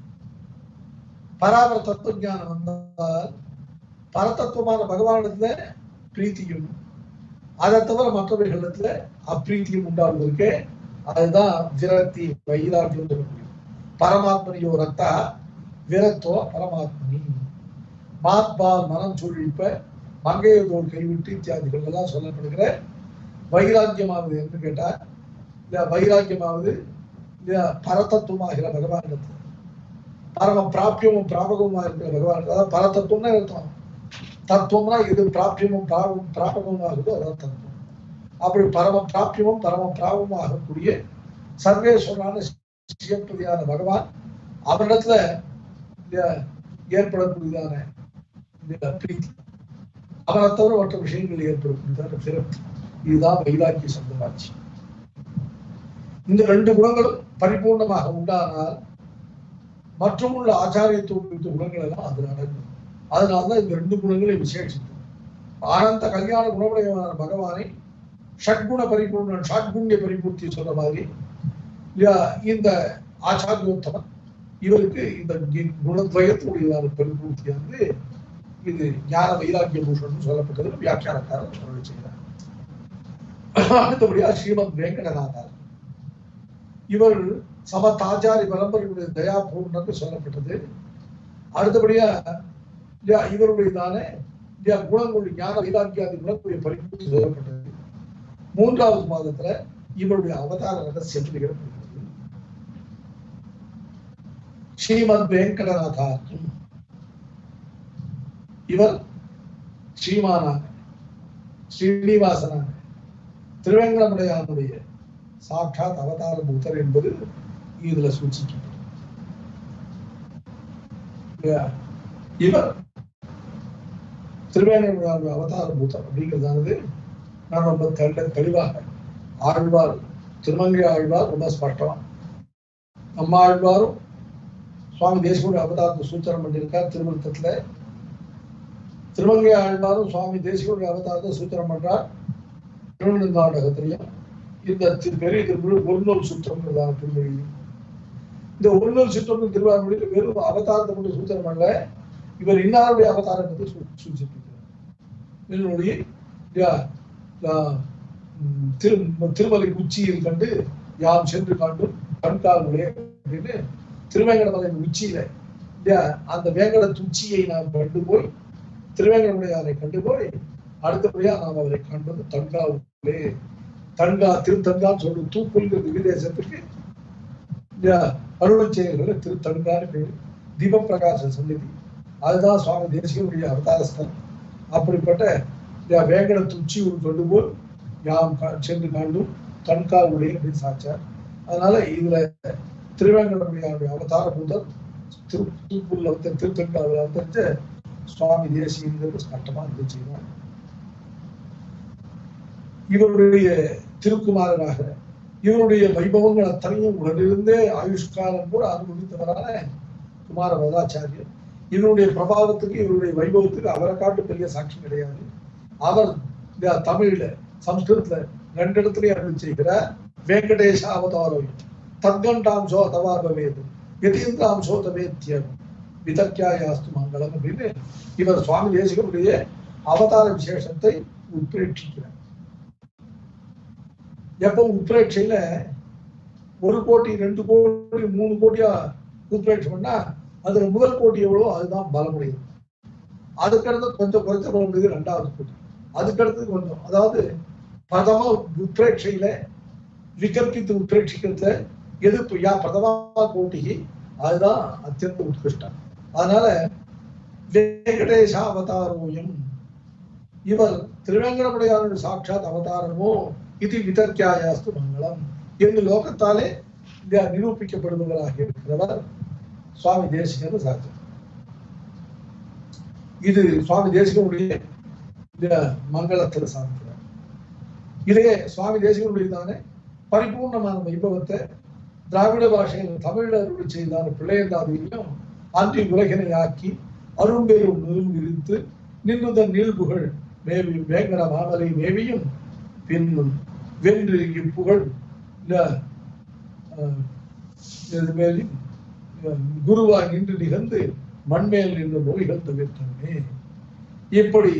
பராபர தத்துவ ஞானம் வந்தால் பரதத்துவமான பகவானிடத்துல பிரீத்தியும் அதை தவிர மற்றவர்களிடத்துல அப்பிரீத்தியும் உண்டாவதற்கு அதுதான் விரக்தி வைராக்கியம் சொல்லக்கூடிய பரமாத்மனியோ ரத்தா விரத்தோ பரமாத்மனி மாத்பால் மனம் சூழிப்ப மங்கையதோடு கைவிட்டு இத்தியாதிகள் எல்லாம் சொல்லப்படுகிற வைராக்கியமாவது என்று கேட்டா இல்ல வைராக்கியமாவது இல்ல பரதத்துவமாகிற பகவானிடத்தில் பரம பிராபியமும் பிராபகமுமா இருக்கிற பகவான் அதாவது பரதத்துவம்னா அர்த்தம் தத்துவம்னா இது பிராபியமும் பிராபம் பிராபகமும் ஆகுதோ அதான் தத்துவம் அப்படி பரம பிராபியமும் பரம பிராபமும் ஆகக்கூடிய சர்வேஸ்வரான சிவப்பதியான பகவான் அவனிடத்துல இந்த ஏற்படக்கூடியதான இந்த பிரீத்தி அவனை தவிர மற்ற விஷயங்கள் ஏற்படக்கூடியதான சிறப்பு இதுதான் வைராக்கிய சப்தமாச்சு இந்த ரெண்டு குணங்களும் பரிபூர்ணமாக உண்டானால் மற்றும் உள்ள ஆச்சாரியத்துவ குணங்கள் எல்லாம் அது நடக்கும் அதனால்தான் இந்த ரெண்டு குணங்களை விசேஷித்தது ஆனந்த கல்யாண குணமுடையவனான பகவானை ஷட்குண பரிபூர்ணன் ஷாட்குண்ய பரிபூர்த்தி சொல்ற மாதிரி இல்லையா இந்த ஆச்சாரியோத்தமன் இவருக்கு இந்த கி- குணத்வயத்துடையதான பரிபூர்த்தியானது இது ஞான வைராக்கிய பூஷன் சொல்லப்பட்டது வியாக்கியானக்காரர் சொல்ல செய்கிறார் அடுத்தபடியா ஸ்ரீமத் வெங்கடநாதர் இவர் சமத்தாச்சாரி பரம்பரையுடைய தயாபூர்ணன்னு சொல்லப்பட்டது அடுத்தபடியா இல்லையா இவருடையதான இல்லையா குணங்களுடைய ஞான வைராக்கியாதி குணங்களுடைய பரிபூர்த்தி சொல்லப்பட்டது மூன்றாவது மாதத்துல இவருடைய அவதார ரகசியம் நிகழப்படுகிறது ஸ்ரீமத் வெங்கடநாதார்ஜுன் இவர் ஸ்ரீமானான ஸ்ரீனிவாசனான திருவேங்கடமுடையானுடைய சாட்சாத் அவதார பூத்தர் என்பது இதுல சூச்சிக்கப்படும் இல்லையா? இவர் திருவேங்கடமுடையானுடைய அவதார பூத்தர் அப்படிங்கிறதானது நான் ரொம்ப தெள்ள தெளிவாக ஆழ்வார் திருமங்கை ஆழ்வார் ரொம்ப ஸ்பஷ்டமா நம்ம ஆழ்வாரும் சுவாமி தேசிகனுடைய அவதாரத்தை சூச்சனம் பண்ணியிருக்கார் திருவிருத்தத்துல திருமங்கை ஆழ்வாரும் சுவாமி தேசிகனுடைய அவதாரத்தை சூச்சனம் பண்றார் திருவண்ணாண்டகத்திலையும் இந்த தி- பெரிய திருவிழு ஒரு நூல் சுற்றம்ன்றதான திருமொழி இந்த ஒரு நூல் சுற்றம் திருவாரூரில் வெறும் அவதாரத்தை மட்டும் சூச்சனம் பண்ணல இவர் இன்னாருடைய அவதாரம் பற்றி சூ- சூச்சிட்டிருக்கிறார் திருமொழி யா- யா- ம், திரு திருமலை உச்சியில் கண்டு யாம் சென்று காண்டும் கண்கால்களே அப்படின்னு திருவேங்கடமலையின் உச்சியில இல்லையா அந்த வேங்கடத்து உச்சியை நாம் கண்டு போய் திருவேங்கடமுடையாரை கண்டு போய் அடுத்தபடியா நாம் அவரை காண்பது தன்காவுலே தன்கா திருத்தன்கான்னு சொல்லு தூப்புல்ங்கிற திவ்யதேசத்துக்கு இல்லையா அருள் செயல்கள் திருத்தன்கான்னு பேரு தீபப்பிரகாச சந்நிதி அதுதான் சுவாமி தேசிகனுடைய அவதாரஸ்தலம் அப்படிப்பட்ட இல்லையா வேங்கடத்து உச்சியை கொண்டு போய் யாம் கா- சென்று காண்டும் தன்காவுடைய அப்படின்னு சாச்சார் அதனால இதுல திருவேங்கடமுடையாருடைய அவதார முதல் திரு திருப்பூர்ல வந்து திருத்தன்காவில் வந்து சுவாமி தேசியங்கிறது கட்டமா இருந்து செய்வார் இவருடைய திருக்குமாரனாக இவருடைய வைபவங்கள் அத்தனையும் உடனிருந்தே ஆயுஷ்காலம் கூட அனுபவித்தவரான குமார வரதாச்சாரியர் இவருடைய பிரபாவத்துக்கு இவருடைய வைபவத்துக்கு அவரை காட்டு பெரிய சாட்சி கிடையாது அவர் இந்த தமிழ்ல சம்ஸ்கிருதத்துல ரெண்டு இடத்துலயும் அருள் செய்கிறார் வெங்கடேஷ அவதாரம் தத்கண்டாம்சோ தவா பவேது யதீந்திராம்சோ தவேத்தியம் விதக்கியாயாஸ்து மங்களம் அப்படின்னு இவர் சுவாமி தேசிகனுடைய அவதார விசேஷத்தை உத்பிரேட்சிக்கிறார் எப்போ உத்பிரேட்சையில ஒரு கோடி ரெண்டு கோடி மூணு கோடியா உத்பிரேட்சை பண்ணா அதுல முதல் கோடி எவ்வளோ அதுதான் பலமுடையது அதுக்கடுத்து கொஞ்சம் குறைச்ச பலமுடையது ரெண்டாவது கோடி அதுக்கடுத்து கொஞ்சம் அதாவது பிரதம உத்பிரேட்சையில விகற்பித்து உத்பிரேட்சிக்கிறதுல எது யா பிரதமா கோட்டிக்கு அதுதான் அத்தியந்த உத்கிருஷ்டம் அதனால வெங்கடேஷ அவதாரோயம் இவர் திருவேங்கடமுடையாருடைய சாட்சாத் அவதாரமோ இது விதர்க்கியாயாஸ்து மங்களம் என்று லோகத்தாலே இந்த நிரூபிக்கப்படுபவராக இருக்கிறவர் சுவாமி தேசிகன் சாட்சி இது சுவாமி தேசிகனுடைய இந்த மங்களத்தில் சாதிக்கிறார் இதையே சுவாமி தேசிகனுடையதானே பரிபூர்ணமான வைபவத்தை திராவிட பாஷையில் தமிழ் அருள் செய்தார் பிள்ளையந்தாதியிலும் அன்றி உலகினை ஆக்கி அரும்பெரும் நெருங்கு விரித்து நின்றுதன் நீள்புகழ் மேவி வேங்கட மாமலை மேவியும் பின்னும் வென்று இப்புகழ் இந்த அஹ், இது மேல் அஹ், குருவாய் நின்று நிகழ்ந்து மண்மேல் நின்று நோய்கள் தவிர்த்தனே இப்படி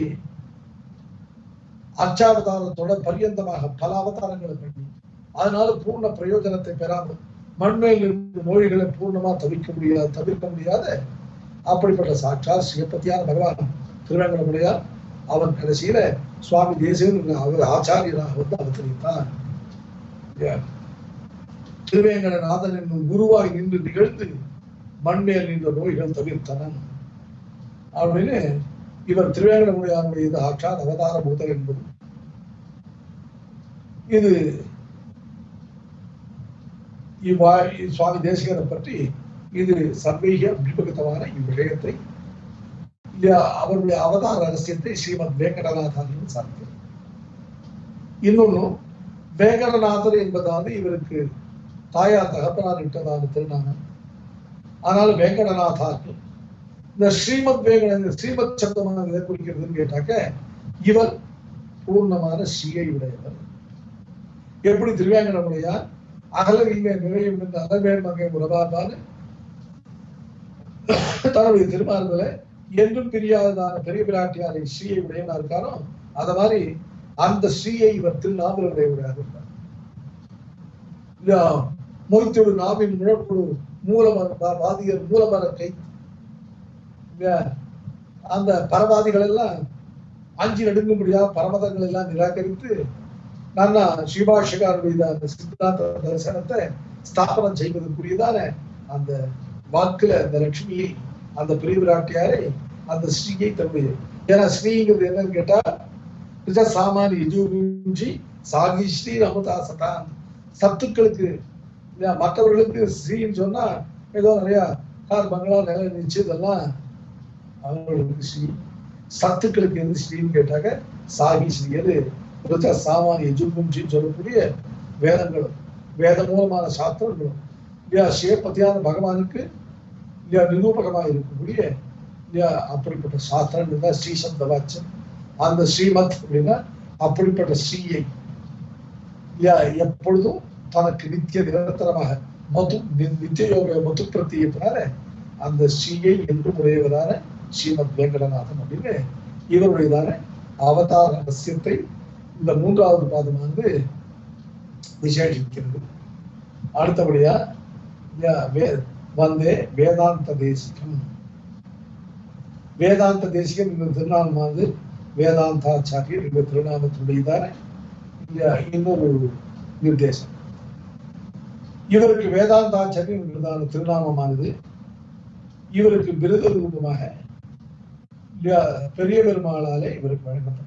அச்சாவதாரத்தோட பரியந்தமாக பல அவதாரங்களை பண்ணி அதனால பூர்ண பிரயோஜனத்தை பெறாமல் மண்மேல் இருந்து நோய்களை பூர்ணமா தவிர்க்க முடியாது தவிர்க்க முடியாத அப்படிப்பட்ட சாட்சா சிவபத்தியான பகவான் திருவேங்கடமுடையார் அவன் கடைசியில சுவாமி தேசிகன் அவர் ஆச்சாரியராக வந்து அவதரித்தார் இல்லையா? திருவேங்கடநாதன் என்னும் குருவாய் நின்று நிகழ்ந்து மண்மேல் நின்ற நோய்கள் தவிர்த்தனன் அப்படின்னு இவர் திருவேங்கடமுடையாருடைய இது ஆற்றார் அவதார பூதர் என்பது இது இவ்வா சுவாமி தேசிகரை பற்றி இது சர்வீக அபிபகத்தமான இவ்விஷயத்தை இல்லையா அவருடைய அவதார ரகசியத்தை ஸ்ரீமத் வேங்கடநாதன் சார்ந்தது இன்னொன்னு வேங்கடநாதர் என்பதாவது இவருக்கு தாயார் தகப்பனார் இட்டதான திருநாமம் ஆனால் வேங்கடநாதாக்கு இந்த ஸ்ரீமத் வேங்கட இந்த ஸ்ரீமத் சப்தமான எதை குறிக்கிறதுன்னு கேட்டாக்க இவர் பூர்ணமான ஸ்ரீயை உடையவர் எப்படி திருவேங்கடமுடையார் அகலகிங்க நிறையும் என்று அகல்வேல் மங்கை உறவாதான் தன்னுடைய திருமார்களை என்றும் பிரியாததான பெரிய பிராட்டியாரை ஸ்ரீயை உடையவனா இருக்காரோ அத மாதிரி அந்த ஸ்ரீயை இவர் திருநாமலுடைய உடையவர் இல்ல மொய்த்தொடு நாவின் முழக்குழு மூலமர பா- வாதியர் மூலமர கை இல்ல, அந்த பரவாதிகள் எல்லாம் அஞ்சு நடுங்கும்படியா பரமதங்கள் எல்லாம் நிராகரித்து நானா சிவாஷகாருடைய அந்த சித்தாந்த தரிசனத்தை ஸ்தாபனம் செய்வதற்குரியதான அந்த வாக்குல அந்த லட்சுமியை அந்த பெரிய விராட்டியாரை அந்த ஸ்ரீயை தன்னுடைய ஏன்னா ஸ்ரீங்கிறது என்னன்னு கேட்டா நிஜ சாமானி யஜுகுஞ்சி சாகி ஸ்ரீ அமுதா சதான் சத்துக்களுக்கு இல்லையா, மற்றவர்களுக்கு ஸ்ரீன்னு சொன்னா ஏதோ நிறைய கார் பங்களா நில நிச்சு இதெல்லாம் அவங்களுக்கு ஸ்ரீ சத்துக்களுக்கு எது ஸ்ரீன்னு கேட்டாக்க சாகி ஸ்ரீ எது ருச்ச சாமானிய யஜுகுஞ்சின்னு சொல்லக்கூடிய வேதங்களும் வேத மூலமான சாஸ்திரங்களும் இல்லையா சிவபத்தியான பகவானுக்கு இல்லையா நிரூபகமாக இருக்கக்கூடிய இல்லையா அப்படிப்பட்ட சாஸ்திரம் தான் ஸ்ரீசப்த வாச்சம் அந்த ஸ்ரீமத் அப்படின்னா அப்படிப்பட்ட ஸ்ரீயை இல்லையா எப்பொழுதும் தனக்கு நித்திய நிரந்தரமாக மது நி- நித்திய யோக மது பிரத்தியத்தினால அந்த ஸ்ரீயை என்றும் உடையவரான ஸ்ரீமத் வேங்கடநாதன் அப்படின்னு இவருடையதான அவதார ரகசியத்தை இந்த மூன்றாவது பாதமானது விசேஷிக்கிறது அடுத்தபடியா இல்லையா, வே- வந்தே வேதாந்த தேசிகம் வேதாந்த தேசிகம் இந்த திருநாமமானது வேதாந்தாச்சாரியர் இந்த திருநாமத்துடையதான இல்லையா, இன்னொரு நிர்தேசம் இவருக்கு வேதாந்தாச்சாரியர் என்பதான திருநாமமானது இவருக்கு விருது ரூபமாக இல்லையா, பெரிய பெருமாளாலே இவருக்கு வழங்கப்பட்டது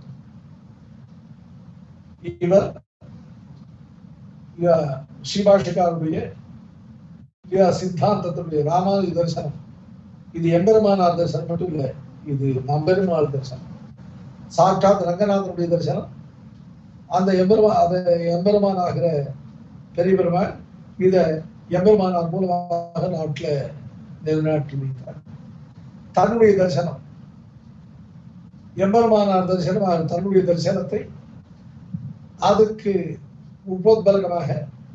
இவர் இல்லையா, ஸ்ரீபாஷிகாருடைய இல்லையா, சித்தாந்தத்தினுடைய ராமானுஜ தரிசனம் இது எம்பெருமானார் தரிசனம் மட்டும் இல்லை இது நம்பெருமாள் தரிசனம் சாட்சாத் ரங்கநாதனுடைய தரிசனம் அந்த எம்பெருமா அந்த எம்பெருமான் ஆகிற பெரிய பெருமாள் இத எம்பெருமானார் மூலமாக நாட்டுல நிலைநாட்டி வைத்தார் தன்னுடைய தரிசனம் எம்பெருமானார் தரிசனம் அவர் தன்னுடைய தரிசனத்தை அதுக்கு உபோத்பலகமாக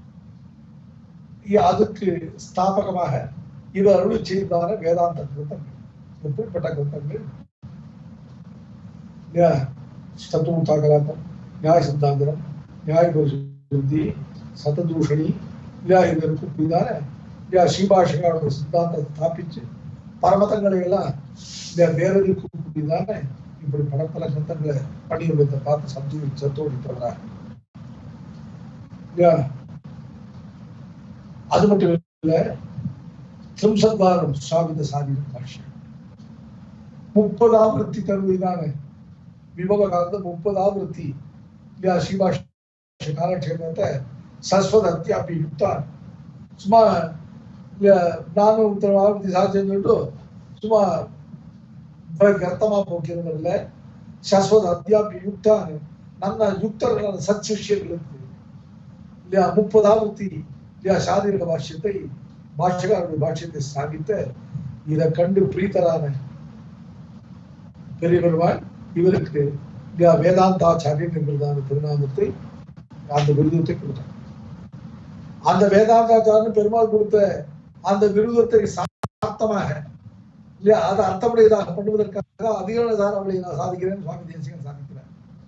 இ- அதுக்கு ஸ்தாபகமாக இவர் அருள் செய்தான வேதாந்த கிருத்தங்கள் எப்படிப்பட்ட கிருத்தங்கள் சத்துமுத்தாகலாபம் நியாய சித்தாந்திரம் நியாய பரிசுத்தி சததூஷணி இல்லையா இது இருக்கக்கூடியதான இல்லையா ஸ்ரீபாஷையோட சித்தாந்தத்தை ஸ்தாபிச்சு பரமதங்களை எல்லாம் இந்த வேற இருக்கக்கூடியதான இப்படி பல கிருத்தங்களை பண்ணியுள்ளதை பார்த்து சத்து சத்தோடு தொடராக இல்லையா அது மட்டும் இல்ல திரிம்சத்வாரம் ஸ்வாமித சாதின பாஷ்யம் முப்பதாவிருத்தி தருவதான விபவ காலத்து முப்பதாவிருத்தி இல்லையா ஸ்ரீபாஷ காலக்ஷேபத்தை சஸ்வத அத்தியாபி யுக்தான் சும்மா இல்ல நானும் உத்தரவாதி சாட்சியம் சொல்லிட்டு சும்மா இவருக்கு அர்த்தமா போக்கிறதில்ல சஸ்வத அத்தியாபி யுக்தான் ನನ್ನ யுக்தர்களான சத் சிஷ்யர்களுக்கு இல்லையா முப்பதாவிருத்தி இல்லையா சாதீரக பாஷ்யத்தை பாஷ்யக்காரருடைய பாஷ்யத்தை ஸ்தாபித்த இதை கண்டு பிரீத்தரான பெரிய பெருமாள் இவருக்கு இல்லையா வேதாந்தாச்சாரியன் என்கிறதான திருநாமத்தை அந்த விருதத்தை கொடுத்தார் அந்த வேதாந்தாச்சாரியன் பெருமாள் கொடுத்த அந்த விருதத்தை சார்த்தமாக இல்லையா அதை அர்த்தமுடையதாக பண்ணுவதற்காக அதிகார தாராவளி நான் சாதிக்கிறேன் சுவாமி தேசிகன் சாதிக்கிறார்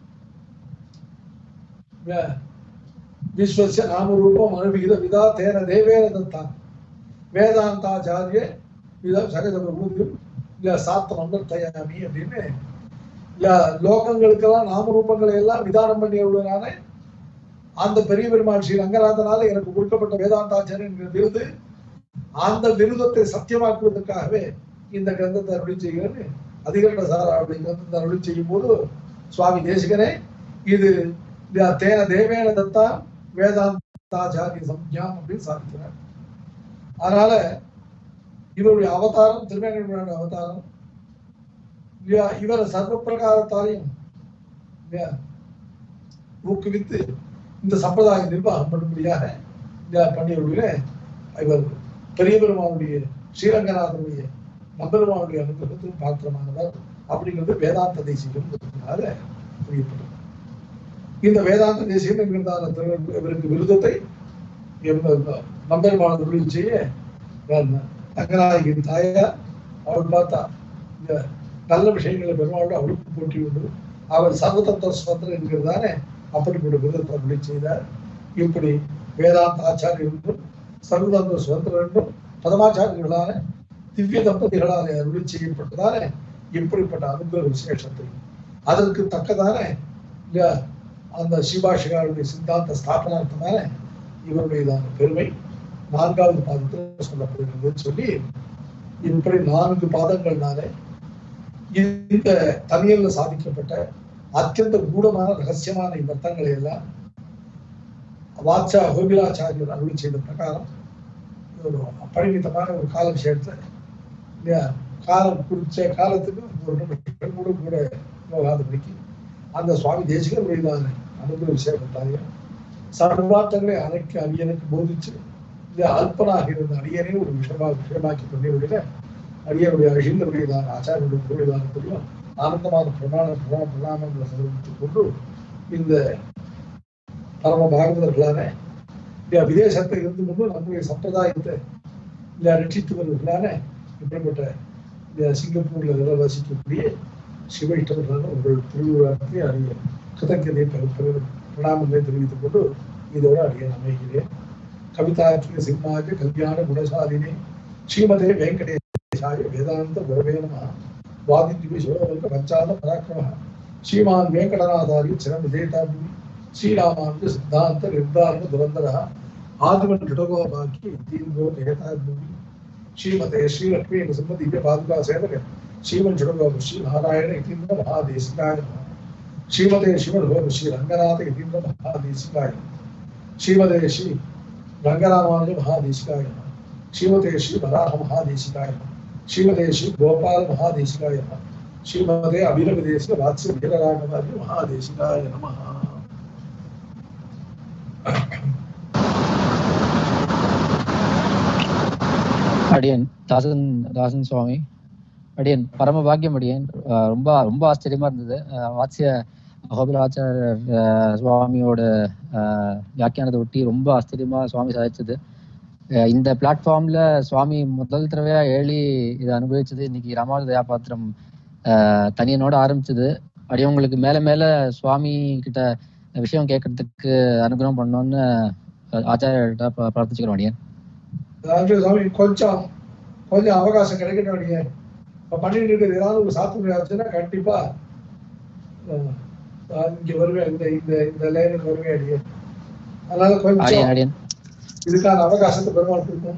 இல்லையா? விஸ்வசிய நாமரூபம் அனுவிகித விதா தேன தேவேன தத்தா வேதாந்தாச்சாரிய விதம் சகஜ பிரபுதியும் இல்ல சாத்தம் அந்தர்த்தயாமி அப்படின்னு இல்ல லோகங்களுக்கெல்லாம் நாமரூபங்களை எல்லாம் விதானம் பண்ணியுள்ளனான அந்த பெரிய பெருமாள் ஸ்ரீ ரங்கநாதனால எனக்கு கொடுக்கப்பட்ட வேதாந்தாச்சாரியன் என்கிற விருது அந்த விருதத்தை சத்தியமாக்குவதற்காகவே இந்த கிரந்தத்தை அருளி செய்கிறது அதிகரண சாரா அப்படி கிரந்தத்தை அருளி செய்யும் போது சுவாமி தேசிகரே இது இல்ல தேன தேவேன தத்தா வேதாந்தாச்சாரிய சம்ஞாம் அப்படின்னு சாதிக்கிறார் அதனால இவருடைய அவதாரம் திருமேனியுடைய அவதாரம் இல்லையா இவரை சர்வ பிரகாரத்தாலையும் இல்லையா ஊக்குவித்து இந்த சம்பிரதாய நிர்வாகம் பண்ணும்படியாக இல்லையா பண்ணியவர்களே இவர் பெரிய பெருமானுடைய ஸ்ரீரங்கநாதனுடைய நம்பெருமானுடைய அனுகிரகத்துக்கு பாத்திரமானவர் அப்படிங்கிறது வேதாந்த தேசியம் புரியப்பட்டது இந்த வேதாந்த தேசியம் என்கிறதான திரு- இவருக்கு விருதத்தை நம்பெருமான விருது செய்ய தங்கநாயகின் தாயார் அவள் பார்த்தா இந்த நல்ல விஷயங்களை பெருமாளோட அவளுக்கு போட்டி உண்டு அவர் சர்வதந்திர சுதந்திரம் என்கிறதானே அப்படிப்பட்ட விருதத்தை அருளி செய்தார் இப்படி வேதாந்த ஆச்சாரியர் என்றும் சர்வதந்திர சுதந்திரம் என்றும் பதமாச்சாரியர்களான திவ்ய தம்பதிகளாலே அருளி செய்யப்பட்டதான இப்படிப்பட்ட அனுகிரக விசேஷத்தை அதற்கு தக்கதான இல்ல அந்த சிவாஷிகாருடைய சித்தாந்த ஸ்தாபனார்த்தமான இவருடையதான பெருமை நான்காவது பாதத்தில் சொல்லப்படுகிறது சொல்லி இப்படி நான்கு பாதங்கள்னாலே இந்த தனியல்ல சாதிக்கப்பட்ட அத்தியந்த கூடமான ரகசியமான இவ்வர்த்தங்களை எல்லாம் வாச்சா கோபிலாச்சாரியர் அருளி செய்த பிரகாரம் ஒரு பரிமிதமான ஒரு கால விஷயத்தை இல்லையா காலம் குறிச்ச காலத்துக்கு ஒரு நிமிஷம் கூட கூட போகாதபடிக்கு அந்த சுவாமி தேசிகர் வழியிலான அனுபவ விஷயத்தாரையும் சர்வார்த்தங்களை அனைக்கு அரியனுக்கு போதிச்சு இந்த அல்பனாக இருந்த அரியனை ஒரு விஷயமாக விஷயமாக்கி கொண்டே அரியனுடைய அழிந்தவர்களான ஆச்சாரியனுடைய பொருளாதாரத்திலும் ஆனந்தமான பிரமாண பிரமாண பிரணாமங்களை சமர்ப்பித்துக் கொண்டு இந்த பரம பாகவதர்களான இல்லையா விதேசத்தில் இருந்து கொண்டு நம்முடைய சம்பிரதாயத்தை இல்லையா ரட்சித்து வருவர்களான இப்படிப்பட்ட இந்த சிங்கப்பூர்ல இதெல்லாம் வசிக்கக்கூடிய சிவைஷ்டவர்களான உங்கள் திருவிழாத்தை அறிய கிருதজ্ঞதை பிரணாமங்களை தெரிவித்துக் கொண்டு இதோட அறிய அமைகிறேன் கவிதார்க்கிக சிம்மாஜ கல்யாண குணசாலினி ஸ்ரீமதே வெங்கடேஷாய வேதாந்த குரவே நம வாதித்யுபி சிவலோக பஞ்சால பராக்கிரம ஸ்ரீமான் வெங்கடநாதாரி சிரம் விஜேதாபி ஸ்ரீராமானுஜ சித்தாந்த நிர்தாரண துரந்தர ஆதிவன் ரிடகோபாக்கி தீர்வோ நேதாபூமி ஸ்ரீமதே ஸ்ரீலக்ஷ்மி நரசிம்ம திவ்ய பாதுகா சேவக ஸ்ரீமன் ரிடகோப ஸ்ரீ நாராயண இதீந்திர மகாதேசிகாய நம ஸ்ரீமதே சிவலோக ஸ்ரீ ரங்கநாத இதீந்திர மகாதேசிகாய ஸ்ரீமதே ஸ்ரீ ரங்கராமானுஜ மகாதேசிகாய நம ஸ்ரீமதே ஸ்ரீ வராக மகாதேசிகாய நம ஸ்ரீமதே ஸ்ரீ கோபால மகாதேசிகாய நம ஸ்ரீமதே அபிரமதேச வாத்ஸ்ய வீரராகவாதி மகாதேசிகாய நம அடியன் தாசன் தாசன் சுவாமி அடியன் பரம பாக்கியம் அடியன் அஹ் ரொம்ப ரொம்ப ஆச்சரியமா இருந்தது அஹ் வாத்ஸ்ய அகோபிலாச்சாரியர் அஹ் சுவாமியோட அஹ் வியாக்கியானத்தை ஒட்டி ரொம்ப ஆச்சரியமா சுவாமி சாதிச்சது அஹ் இந்த பிளாட்ஃபார்ம்ல சுவாமி முதல் தடவையா ஏழி இதை அனுபவிச்சது இன்னைக்கு ராமானு தயா பாத்திரம் அஹ் தனியனோட ஆரம்பிச்சது அடியவங்களுக்கு மேல மேல சுவாமி கிட்ட விஷயம் கேட்கறதுக்கு அனுகிரகம் பண்ணோம்னு ஆச்சாரியிட்ட பிரார்த்திச்சுக்கிறோம் அடியன் அதாவது சுவாமி கொஞ்சம் கொஞ்சம் அவகாசம் கிடைக்கட்டும் நீங்க இப்ப பண்ணிட்டு இருக்கிறது ஏதாவது ஒரு சாத்துக்குடி ஆச்சுன்னா கண்டிப்பா அஹ், நான் இங்க வருவேன் இந்த இந்த இந்த லைனுக்கு வருவேன் அடியே அதனால அடியன் கொஞ்சம் அடியன் இதுக்கான அவகாசத்தை பெருமாள் கொடுக்கும்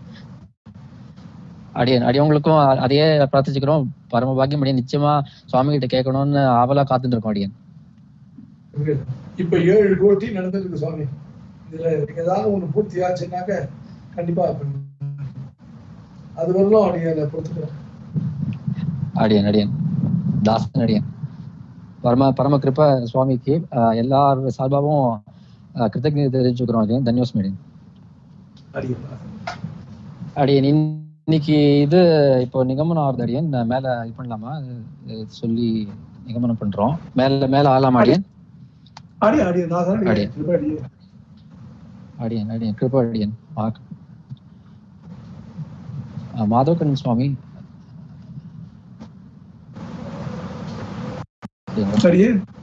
அடியன் அடியவங்களுக்கும் அ- அதையே பிரார்த்திச்சுக்கிறோம் பரம பாக்கியம் அடியன் நிச்சயமா சுவாமி கிட்ட கேட்கணும்னு ஆவலா காத்துட்டு இருக்கோம் அடியன் இப்ப ஏழு கோட்டி நடந்திருக்கு சுவாமி இதுல ஏதாவது ஒண்ணு பூர்த்தி ஆச்சுன்னாக்க கண்டிப்பா பண்ணுவேன். அது வரலாம் அடியை பொறுத்துக்கிறேன் அடியன் அடியன் தாசன் அடியன் பரம பரம கிருப சுவாமிக்கு அஹ், எல்லார் சார்பாகவும் அஹ், கிருத்தஜ்ஞதை தெரிவிச்சுக்கிறோம் அடியன் தன்யோஸ்மி அடியன் அடியே அடியன் இன்னைக்கு இது இப்போ நிகமனம் ஆகுது அடியன் நான் மேல இது பண்ணலாமா இது சொல்லி நிகமனம் பண்றோம் மேல மேல ஆகலாமா அடியன் அடி அடியே நான் தான் அடியே. அடியே அடியே அடியன் அடியன் கிருப அடியன் ஆ- அஹ், மாதவக்கண்ணன் சுவாமி அடியன் சரியே